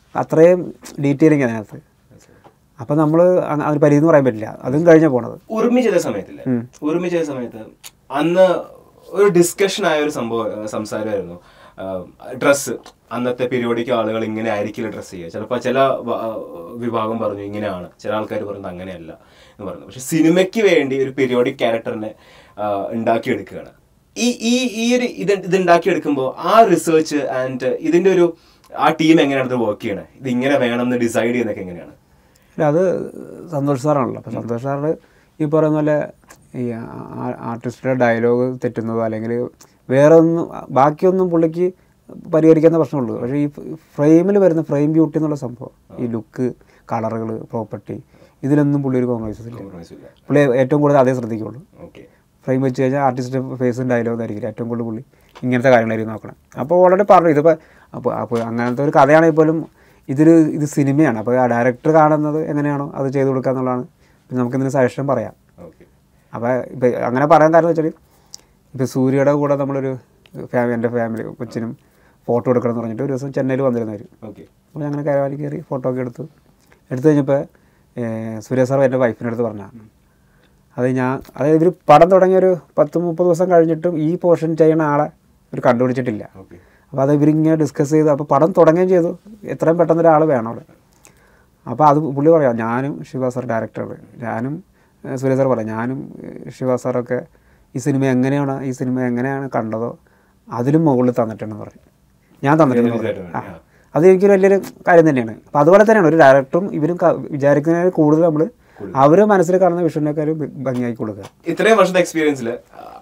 അത്രയും ഡീറ്റെയിലിംഗ് അതിനകത്ത് അപ്പം നമ്മൾ അതിന് പരിധി എന്ന് പറയാൻ പറ്റില്ല അതും കഴിഞ്ഞാൽ പോണത് ഉറുമി ചെയ്ത സമയത്തില്ലേ ഉറുമി ചെയ്ത സമയത്ത് അന്ന് ഒരു ഡിസ്കഷൻ ആയ ഒരു സംഭവം ആ, സംസാരമായിരുന്നു ഡ്രസ്സ് അന്നത്തെ പീരിയോഡിക്ക് ആളുകൾ ഇങ്ങനെ ആയിരിക്കില്ല ഡ്രസ്സ് ചെയ്യുക ചിലപ്പോൾ ചില വ- ആ, വിഭാഗം പറഞ്ഞു ഇങ്ങനെയാണ് ചില ആൾക്കാർ പറയുന്നത് അങ്ങനെയല്ല എന്ന് പറഞ്ഞു പക്ഷെ സിനിമയ്ക്ക് വേണ്ടി ഒരു പീരിയോഡിക് ക്യാരക്ടറിനെ ഉണ്ടാക്കിയെടുക്കുകയാണ് ഈ ഈ ഈ ഒരു ഇത് ഇത് ഉണ്ടാക്കിയെടുക്കുമ്പോൾ ആ റിസർച്ച് ആൻഡ് ഇതിന്റെ ഒരു ആ ടീം എങ്ങനെയാണ് ഇത് വർക്ക് ചെയ്യണത് ഇത് ഇങ്ങനെ വേണമെന്ന് ഡിസൈഡ് ചെയ്യുന്നതൊക്കെ എങ്ങനെയാണ് അല്ല അത് സന്തോഷ് സാറാണല്ലോ അപ്പോൾ സന്തോഷ് സാറ് ഈ പറയുന്ന പോലെ ഈ ആർട്ടിസ്റ്റിൻ്റെ ഡയലോഗ് തെറ്റുന്നതോ അല്ലെങ്കിൽ വേറെ ഒന്നും ബാക്കിയൊന്നും പുള്ളിക്ക് പരിഹരിക്കുന്ന പ്രശ്നമുള്ളൂ പക്ഷേ ഈ ഫ്രെയിമിൽ വരുന്ന ഫ്രെയിം ബ്യൂട്ടി എന്നുള്ള സംഭവം ഈ ലുക്ക് കളറുകൾ പ്രോപ്പർട്ടി ഇതിലൊന്നും പുള്ളി ഒരു കോംപ്രമൈസസ് ഇല്ല Compromise ഇല്ല. പുള്ളി ഏറ്റവും കൂടുതൽ അതേ ശ്രദ്ധിക്കുള്ളൂ ഓക്കെ ഫ്രെയിം വെച്ച് കഴിഞ്ഞാൽ ആർട്ടിസ്റ്റ് ഫേസും ഡയലോഗ് ആയിരിക്കില്ല ഏറ്റവും കൂടുതൽ പുള്ളി ഇങ്ങനത്തെ കാര്യങ്ങളായിരിക്കും നോക്കണം അപ്പോൾ ഓൾറെഡി പറഞ്ഞു ഇതിപ്പോൾ അപ്പോൾ അപ്പോൾ അങ്ങനത്തെ ഒരു കഥയാണെങ്കിൽ പോലും ഇതൊരു ഇത് സിനിമയാണ് അപ്പോൾ ആ ഡയറക്ടർ കാണുന്നത് എങ്ങനെയാണോ അത് ചെയ്ത് കൊടുക്കുക എന്നുള്ളതാണ് പിന്നെ നമുക്ക് ഇതിന് സജഷൻ പറയാം ഓക്കെ അപ്പോൾ ഇപ്പം അങ്ങനെ പറയാൻ കാരണം വെച്ചാൽ ഇപ്പോൾ സൂര്യയുടെ കൂടെ നമ്മളൊരു ഫാമിലി എൻ്റെ ഫാമിലി കൊച്ചിനും ഫോട്ടോ എടുക്കണം എന്ന് പറഞ്ഞിട്ട് ഒരു ദിവസം ചെന്നൈയിൽ വന്നിരുന്നവർ ഓക്കെ അപ്പോൾ ഞങ്ങൾ കയറി കയറി ഫോട്ടോ ഒക്കെ എടുത്തു എടുത്തു കഴിഞ്ഞപ്പോൾ സൂര്യ സാർ എൻ്റെ വൈഫിൻ്റെ അടുത്ത് പറഞ്ഞാൽ അത് ഞാൻ അതായത് ഇവർ പടം തുടങ്ങിയ ഒരു പത്ത് മുപ്പത് ദിവസം കഴിഞ്ഞിട്ടും ഈ പോർഷൻ ചെയ്യുന്ന ആളെ ഇവർ കണ്ടുപിടിച്ചിട്ടില്ല ഓക്കെ അപ്പോൾ അത് ഇവരിങ്ങനെ ഡിസ്കസ് ചെയ്ത് അപ്പോൾ പടം തുടങ്ങുകയും ചെയ്തു എത്രയും പെട്ടെന്ന് ഒരാൾ വേണം അവിടെ അപ്പോൾ അത് പുള്ളി പറയാം ഞാനും ശിവ സാർ ഡയറക്ടർ ഞാനും ഏഹ്, സൂര്യ സാർ പറയാം ഞാനും ഏഹ്, ശിവ സാറൊക്കെ ഈ സിനിമ എങ്ങനെയാണ് ഈ സിനിമ എങ്ങനെയാണ് കണ്ടതോ അതിലും മുകളിൽ തന്നിട്ടുണ്ടെന്ന് പറഞ്ഞു ഞാൻ തന്നിട്ടുണ്ട് പറഞ്ഞു. ആ അത് എനിക്കൊരു വലിയൊരു കാര്യം തന്നെയാണ് അപ്പോൾ അതുപോലെ തന്നെയാണ് ഒരു ഡയറക്ടറും ഇവരും ക- വിചാരിക്കുന്നതിന് കൂടുതൽ നമ്മൾ അവർ മനസ്സിൽ കാണുന്ന വിഷുവിനേക്കാളും ഭംഗിയാക്കി കൊടുക്കുക ഇത്രയും വർഷത്തെ എക്സ്പീരിയൻസിൽ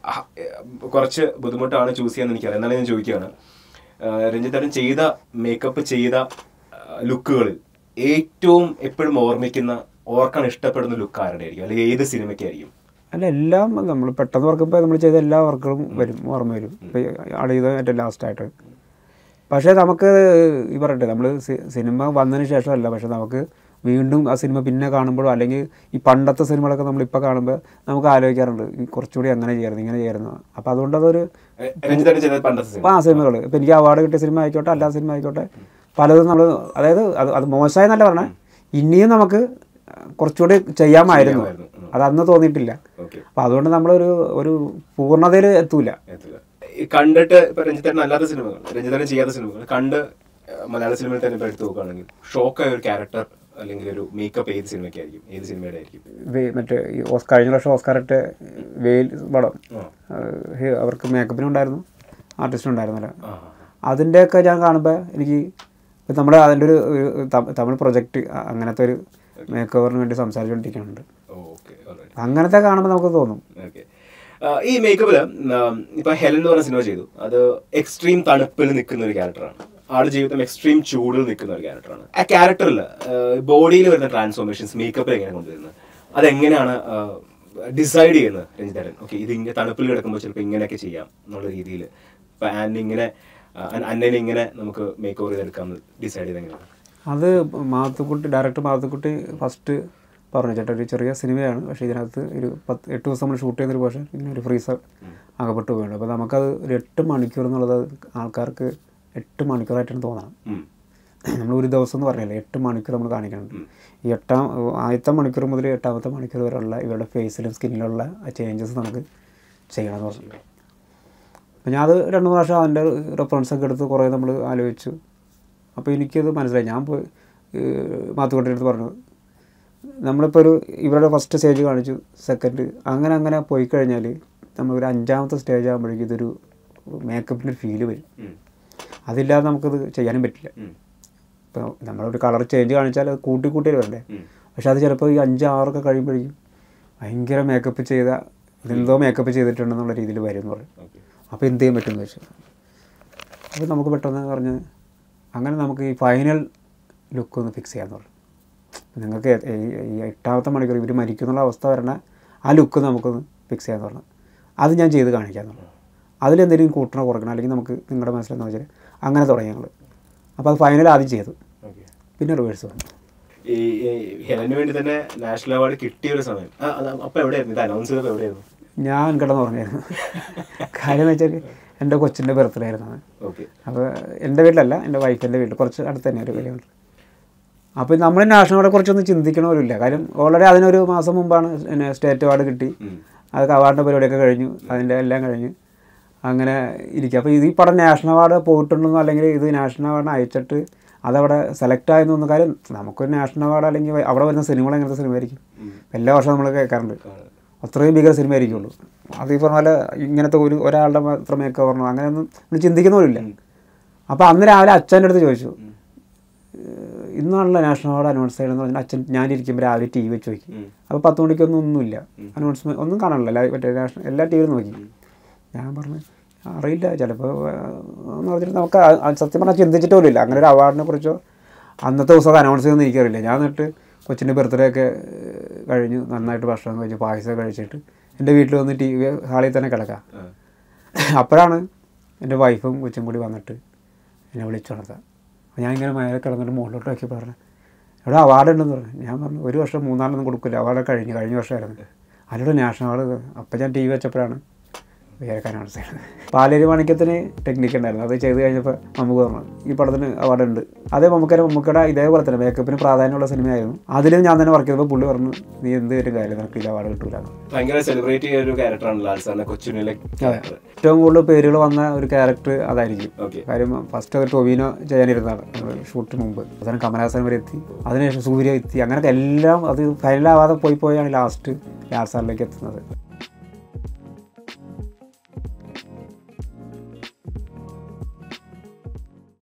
കുറച്ച് ബുദ്ധിമുട്ടാണ് ചൂസ് ചെയ്യാൻ എനിക്കറിയാം എന്നാലും ഞാൻ ചോദിക്കുകയാണ് രഞ്ജിത്തേട്ടൻ ചെയ്ത മേക്കപ്പ് ചെയ്ത ലുക്കുകളിൽ ഏറ്റവും എപ്പോഴും ഓർമ്മിക്കുന്ന ഓർക്കാൻ ഇഷ്ടപ്പെടുന്ന ലുക്ക് ആരുടെ ആയിരിക്കും അല്ലെങ്കിൽ ഏത് സിനിമയ്ക്കായിരിക്കും അല്ല എല്ലാം നമ്മൾ പെട്ടെന്ന് ഓർക്കുമ്പോൾ നമ്മൾ ചെയ്ത എല്ലാ വർക്കുകളും വരും ഓർമ്മ വരും ഇപ്പോൾ ആൾ ചെയ്ത ഏറ്റവും ലാസ്റ്റായിട്ട് പക്ഷേ നമുക്ക് ഈ പറയട്ടെ നമ്മൾ സിനിമ വന്നതിന് ശേഷമല്ല പക്ഷെ നമുക്ക് വീണ്ടും ആ സിനിമ പിന്നെ കാണുമ്പോഴോ അല്ലെങ്കിൽ ഈ പണ്ടത്തെ സിനിമകളൊക്കെ നമ്മളിപ്പോൾ കാണുമ്പോൾ നമുക്ക് ആലോചിക്കാറുണ്ട് ഈ കുറച്ചുകൂടി അങ്ങനെ ചെയ്യായിരുന്നു ഇങ്ങനെ ചെയ്യായിരുന്നു അപ്പോൾ അതുകൊണ്ട് അതൊരു എ- രഞ്ജിത്തേട്ടൻ ചെയ്ത പണ്ടത്തെ സിനിമ ഇപ്പോൾ ആ സിനിമകൾ ഇപ്പം എനിക്ക് അവാർഡ് കിട്ടിയ സിനിമ ആയിക്കോട്ടെ അല്ലാത്ത സിനിമ ആയിക്കോട്ടെ പലതും നമ്മൾ അതായത് അത് അത് മോശമായെന്നല്ല പറഞ്ഞാൽ ഇനിയും നമുക്ക് കുറച്ചുകൂടി ചെയ്യാമായിരുന്നു ചെയ്യാമായിരുന്നു. ഉം. അത് അന്ന് തോന്നിയിട്ടില്ല ഓക്കെ അപ്പം അതുകൊണ്ട് നമ്മളൊരു ഒരു പൂർണ്ണതയിൽ എത്തൂല എത്തുക. ഈ കണ്ടിട്ട് ഇപ്പൊ രഞ്ജിത്തേട്ടൻ അല്ലാത്ത സിനിമകൾ രഞ്ജിത്തേട്ടൻ ചെയ്യാത്ത സിനിമകൾ കണ്ട് ഏഹ്, മലയാള സിനിമയിൽ തന്നെ ഇപ്പൊ എടുത്തു നോക്കുകയാണെങ്കിൽ ഷോക്കായ ഒരു ക്യാരക്ടർ അല്ലെങ്കിൽ ഒരു മേക്കപ്പ് ഏത് സിനിമയ്ക്കായിരിക്കും ഏത് സിനിമയുടെ ആയിരിക്കും വേ- മറ്റേ ഈ ഓസ് കഴിഞ്ഞ വർഷം ഓസ്കാറിട്ട് വെയിൽ പടം ആ. ഏഹ് ഹേ- അവർക്ക് മേക്കപ്പിനും ഉണ്ടായിരുന്നു ആർട്ടിസ്റ്റും ഉണ്ടായിരുന്നല്ലോ ആ അതിൻ്റെയൊക്കെ ഞാൻ കാണുമ്പോൾ എനിക്ക് ഇപ്പം നമ്മുടെ അതിൻ്റെ ഒരു ഒരു തമി- തമിഴ് പ്രൊജക്റ്റ് അങ്ങനത്തെ ഒരു മേക്ക് ഓവറിന് വേണ്ടി സംസാരിച്ചുകൊണ്ടിരിക്കുന്നുണ്ട് ഓക്കെ അങ്ങനത്തെ കാണുമ്പോൾ നമുക്ക് തോന്നും ഓക്കെ ഈ മേക്കപ്പില് ഇപ്പൊ ഹെലൻ എന്ന് പറഞ്ഞ സിനിമ ചെയ്തു അത് എക്സ്ട്രീം തണുപ്പിൽ നിൽക്കുന്ന ഒരു ക്യാരക്ടറാണ് ആള് ജീവിതം എക്സ്ട്രീം ചൂടിൽ നിൽക്കുന്ന ഒരു ക്യാരക്ടറാണ് ആ ക്യാരക്ടറിൽ ബോഡിയിൽ വരുന്ന ട്രാൻസ്ഫോർമേഷൻസ് മേക്കപ്പിൽ എങ്ങനെ കൊണ്ടുവരുന്നത് അതെങ്ങനെയാണ് ഡിസൈഡ് ചെയ്യുന്നത് രഞ്ജിതരൻ ഓക്കെ ഇത് ഇങ്ങനെ തണുപ്പിൽ കിടക്കുമ്പോൾ ചിലപ്പോൾ ഇങ്ങനെയൊക്കെ ചെയ്യാം എന്നുള്ള രീതിയിൽ ഇപ്പൊ ആൻഡ് ഇങ്ങനെ അന്നനെ ഇങ്ങനെ നമുക്ക് മേക്ക് ഓവർ ചെയ്തെടുക്കാം ഡിസൈഡ് ചെയ്ത് എങ്ങനെയാണ് അത് മാത്തുക്കുട്ടി ഡയറക്ടർ മാത്തുക്കുട്ടി ഫസ്റ്റ് പറഞ്ഞു ചേട്ടാ ഒരു ചെറിയ സിനിമയാണ് പക്ഷേ ഇതിനകത്ത് ഒരു പത്ത് എട്ട് ദിവസം നമ്മൾ ഷൂട്ട് ചെയ്തൊരു പക്ഷേ ഇങ്ങനെ ഒരു ഫ്രീസർ അകപ്പെട്ട് പോയുണ്ട് അപ്പോൾ നമുക്കത് ഒരു എട്ട് മണിക്കൂർ എന്നുള്ളത് ആൾക്കാർക്ക് എട്ട് മണിക്കൂറായിട്ടാണ് തോന്നണം ഉം. നമ്മൾ ഒരു ദിവസം എന്ന് പറഞ്ഞില്ല എട്ട് മണിക്കൂർ നമ്മൾ കാണിക്കുന്നുണ്ട് ഈ എട്ടാം ആദ്യത്തെ മണിക്കൂർ മുതൽ എട്ടാമത്തെ മണിക്കൂർ വരെയുള്ള ഇവരുടെ ഫേസിലും സ്കിന്നിലുള്ള ആ ചേഞ്ചസ് നമുക്ക് ചെയ്യണമെന്ന് പറഞ്ഞു അപ്പോൾ ഞാൻ അത് രണ്ട് മൂന്ന് പ്രാവശ്യം അതിൻ്റെ റെഫറൻസ് ഒക്കെ എടുത്ത് കുറേ നമ്മൾ ആലോചിച്ചു അപ്പോൾ എനിക്കത് മനസ്സിലായി ഞാൻ പോയി മാത്തുകൊണ്ടിൻ്റെ അടുത്ത് പറഞ്ഞു നമ്മളിപ്പോൾ ഒരു ഇവരുടെ ഫസ്റ്റ് സ്റ്റേജ് കാണിച്ചു സെക്കൻഡ് അങ്ങനെ അങ്ങനെ പോയി കഴിഞ്ഞാൽ നമ്മൾ ഒരു അഞ്ചാമത്തെ സ്റ്റേജ് ആകുമ്പോഴേക്കും ഇതൊരു മേക്കപ്പിൻ്റെ ഒരു ഫീല് വരും ഉം. അതില്ലാതെ നമുക്കത് ചെയ്യാനും പറ്റില്ല ഉം. ഇപ്പോൾ നമ്മളൊരു കളർ ചേഞ്ച് കാണിച്ചാൽ അത് കൂട്ടി കൂട്ടി വരണ്ടേ ഉം. പക്ഷെ അത് ചിലപ്പോൾ ഈ അഞ്ച് ആറൊക്കെ കഴിയുമ്പോഴേക്കും ഭയങ്കര മേക്കപ്പ് ചെയ്ത ഇതെന്തോ മേക്കപ്പ് ചെയ്തിട്ടുണ്ടെന്നുള്ള രീതിയിൽ വരും എന്ന് പറയും ഓക്കെ അപ്പോൾ എന്ത് ചെയ്യാൻ പറ്റുമെന്ന് വെച്ചു അപ്പോൾ നമുക്ക് പെട്ടെന്ന് പറഞ്ഞ് അങ്ങനെ നമുക്ക് ഈ ഫൈനൽ ലുക്ക് ഒന്ന് ഫിക്സ് ചെയ്യാമെന്ന് പറഞ്ഞു നിങ്ങൾക്ക് എ- ഈ ഈ എട്ടാമത്തെ മണിക്കൂർ ഇവർ മരിക്കുന്നുള്ള അവസ്ഥ വരണ ആ ലുക്ക് നമുക്കൊന്ന് ഫിക്സ് ചെയ്യാമെന്ന് പറഞ്ഞു അത് ഞാൻ ചെയ്ത് കാണിക്കാമെന്ന് പറഞ്ഞു അതിലെന്തെങ്കിലും കൂട്ടണോ കുറയ്ക്കണോ അല്ലെങ്കിൽ നമുക്ക് നിങ്ങളുടെ മനസ്സിലെന്ന് വെച്ചാൽ അങ്ങനെ തുടങ്ങി ഞങ്ങൾ അപ്പോൾ അത് ഫൈനൽ ആദ്യം ചെയ്തു ഓക്കെ പിന്നെ റിവേഴ്സ് വന്നു ഈ ഈ ഹെലന് വേണ്ടി തന്നെ നാഷണൽ അവാർഡ് കിട്ടിയ ഒരു സമയം ആ, അത് അപ്പൊ എവിടെയായിരുന്നു ഇത് അനൗൺസ് ചെയ്തപ്പോൾ എവിടെയായിരുന്നു ഞാൻ കിടന്ന് ഉറങ്ങിയായിരുന്നു കാര്യം എന്ന് വെച്ചാൽ എൻ്റെ കൊച്ചിൻ്റെ ബർത്ത്ഡേ ആയിരുന്നു അന്ന്. ഓക്കെ അപ്പോൾ എൻ്റെ വീട്ടിലല്ല എൻ്റെ വൈഫിൻ്റെ വീട്ടിൽ കുറച്ച് അടുത്ത് തന്നെ ഒരു വലിയ വീട്ടിൽ അപ്പോൾ നമ്മൾ നാഷണൽ അവാർഡെ കുറിച്ചൊന്നും ചിന്തിക്കണ പോലും ഇല്ല കാര്യം ഓൾറെഡി അതിനൊരു മാസം മുമ്പാണ് പിന്നെ സ്റ്റേറ്റ് അവാർഡ് കിട്ടി അതൊക്കെ അവാർഡിൻ്റെ പരിപാടിയൊക്കെ കഴിഞ്ഞു അതിൻ്റെ എല്ലാം കഴിഞ്ഞു അങ്ങനെ ഇരിക്കുക അപ്പോൾ ഇത് ഈ പടം നാഷണൽ അവാർഡ് പോയിട്ടുണ്ടെന്നോ അല്ലെങ്കിൽ ഇത് നാഷണൽ അവാർഡിന് അയച്ചിട്ട് അതവിടെ സെലക്ട് ആയെന്നൊന്നും കാര്യം നമുക്കൊരു നാഷണൽ അവാർഡ് അല്ലെങ്കിൽ അവിടെ വരുന്ന സിനിമകൾ എങ്ങനത്തെ സിനിമയായിരിക്കും എല്ലാ വർഷവും നമ്മൾ കേൾക്കാറുണ്ട് അത്രയും ഭീകര സിനിമ ആയിരിക്കുള്ളൂ അത് ഈ പറഞ്ഞ പോലെ ഇങ്ങനത്തെ ഒരു ഒരാളുടെ മാത്രം മേക്ക് ഓവറിനോ അങ്ങനെയൊന്നും നമ്മൾ ചിന്തിക്കുന്ന പോലില്ല അപ്പോൾ അന്ന് രാവിലെ അച്ഛൻ്റെ അടുത്ത് ചോദിച്ചു ഏഹ് ഇന്നാണല്ലോ നാഷണൽ അവാർഡ് അനൗൺസ് ചെയ്യണമെന്ന് പറഞ്ഞാൽ അച്ഛൻ ഞാനിരിക്കുമ്പോൾ രാവിലെ ടി വി വെച്ച് നോക്കി അപ്പോൾ പത്ത് മണിക്കൊന്നും ഒന്നുമില്ല അനൗൺസ്മെൻറ്റ് ഒന്നും കാണാനില്ല എല്ലാ മറ്റേ നാഷണൽ എല്ലാ ടി വിയിലും നോക്കി ഞാൻ പറഞ്ഞു അറിയില്ല ചിലപ്പോൾ എന്ന് പറഞ്ഞിട്ട് നമുക്ക് ആ- ആ സത്യം പറഞ്ഞാൽ ചിന്തിച്ചിട്ട് പോലും ഇല്ല അങ്ങനെ ഒരു അവാർഡിനെ കുറിച്ചോ അന്നത്തെ ദിവസം അത് അനൗൺസ് ചെയ്യുമെന്ന് എനിക്കറിയില്ല ഞാൻ എന്നിട്ട് കൊച്ചിൻ്റെ ബർത്ത്ഡേ ഒക്കെ ഏഹ്, കഴിഞ്ഞു നന്നായിട്ട് ഭക്ഷണം കഴിച്ച് പായസം കഴിച്ചിട്ട് എൻ്റെ വീട്ടിൽ വന്ന് ടി വി ഹാളിൽ തന്നെ കിടക്കാം അപ്പോഴാണ് എൻ്റെ വൈഫും കൊച്ചും കൂടി വന്നിട്ട് എന്നെ വിളിച്ചുണർത്താം അപ്പോൾ ഞാൻ ഇങ്ങനെ മേലെ കിടന്നിട്ട് മുകളിലോട്ട് നോക്കി പറഞ്ഞു ഇവിടെ അവാർഡ് ഉണ്ടെന്ന് പറഞ്ഞു ഞാൻ പറഞ്ഞു ഒരു വർഷം മൂന്നാലൊന്നും കൊടുക്കില്ല അവാർഡ് കഴിഞ്ഞ് കഴിഞ്ഞ വർഷമായിരുന്നു അതിലൂടെ നാഷണൽ അവാർഡ് അപ്പം ഞാൻ ടി വി വെച്ചപ്പോഴാണ് വേറെ അനൗൺസ് ചെയ്യുന്നത് പാലേരി മാണിക്യത്തിന് ടെക്നിക്ക് ഉണ്ടായിരുന്നു അത് ചെയ്ത് കഴിഞ്ഞപ്പോൾ നമുക്ക് പറഞ്ഞു ഈ പടത്തിന് അവാർഡ് ഉണ്ട് അതേ മമ്മൂക്കര മമ്മൂക്കയുടെ ഇതേപോലെ തന്നെ മേക്കപ്പിന് പ്രാധാന്യമുള്ള സിനിമയായിരുന്നു അതിലും ഞാൻ തന്നെ വർക്ക് ചെയ്തപ്പോൾ പുള്ളി പറഞ്ഞു നീ എന്ത് ഒരു കാര്യം നിനക്ക് ഈ അവാർഡ് കിട്ടൂല ഭയങ്കര സെലിബ്രേറ്റ് ചെയ്ത ഒരു ക്യാരക്ടറാണ് ലാൽ സാറിന്റെ കൊച്ചുണ്ണിലെ ക്യാരക്ടർ ഏറ്റവും കൂടുതൽ പേരുകൾ വന്ന ഒരു ക്യാരക്ടർ അതായിരിക്കും ഓക്കെ കാര്യം ഫസ്റ്റ് അത് ടൊവിനോ ചെയ്യാനിരുന്നതാണ് നമ്മള് ഷൂട്ട് മുമ്പ് അവസാനം കമലഹാസൻ വരെ എത്തി അതിനുശേഷം സൂര്യ എത്തി അങ്ങനെയൊക്കെ എല്ലാം അത് ഫൈനലാവാതെ പോയി പോയാണ് ലാസ്റ്റ് ലാൽ സാറിലേക്ക് എത്തുന്നത്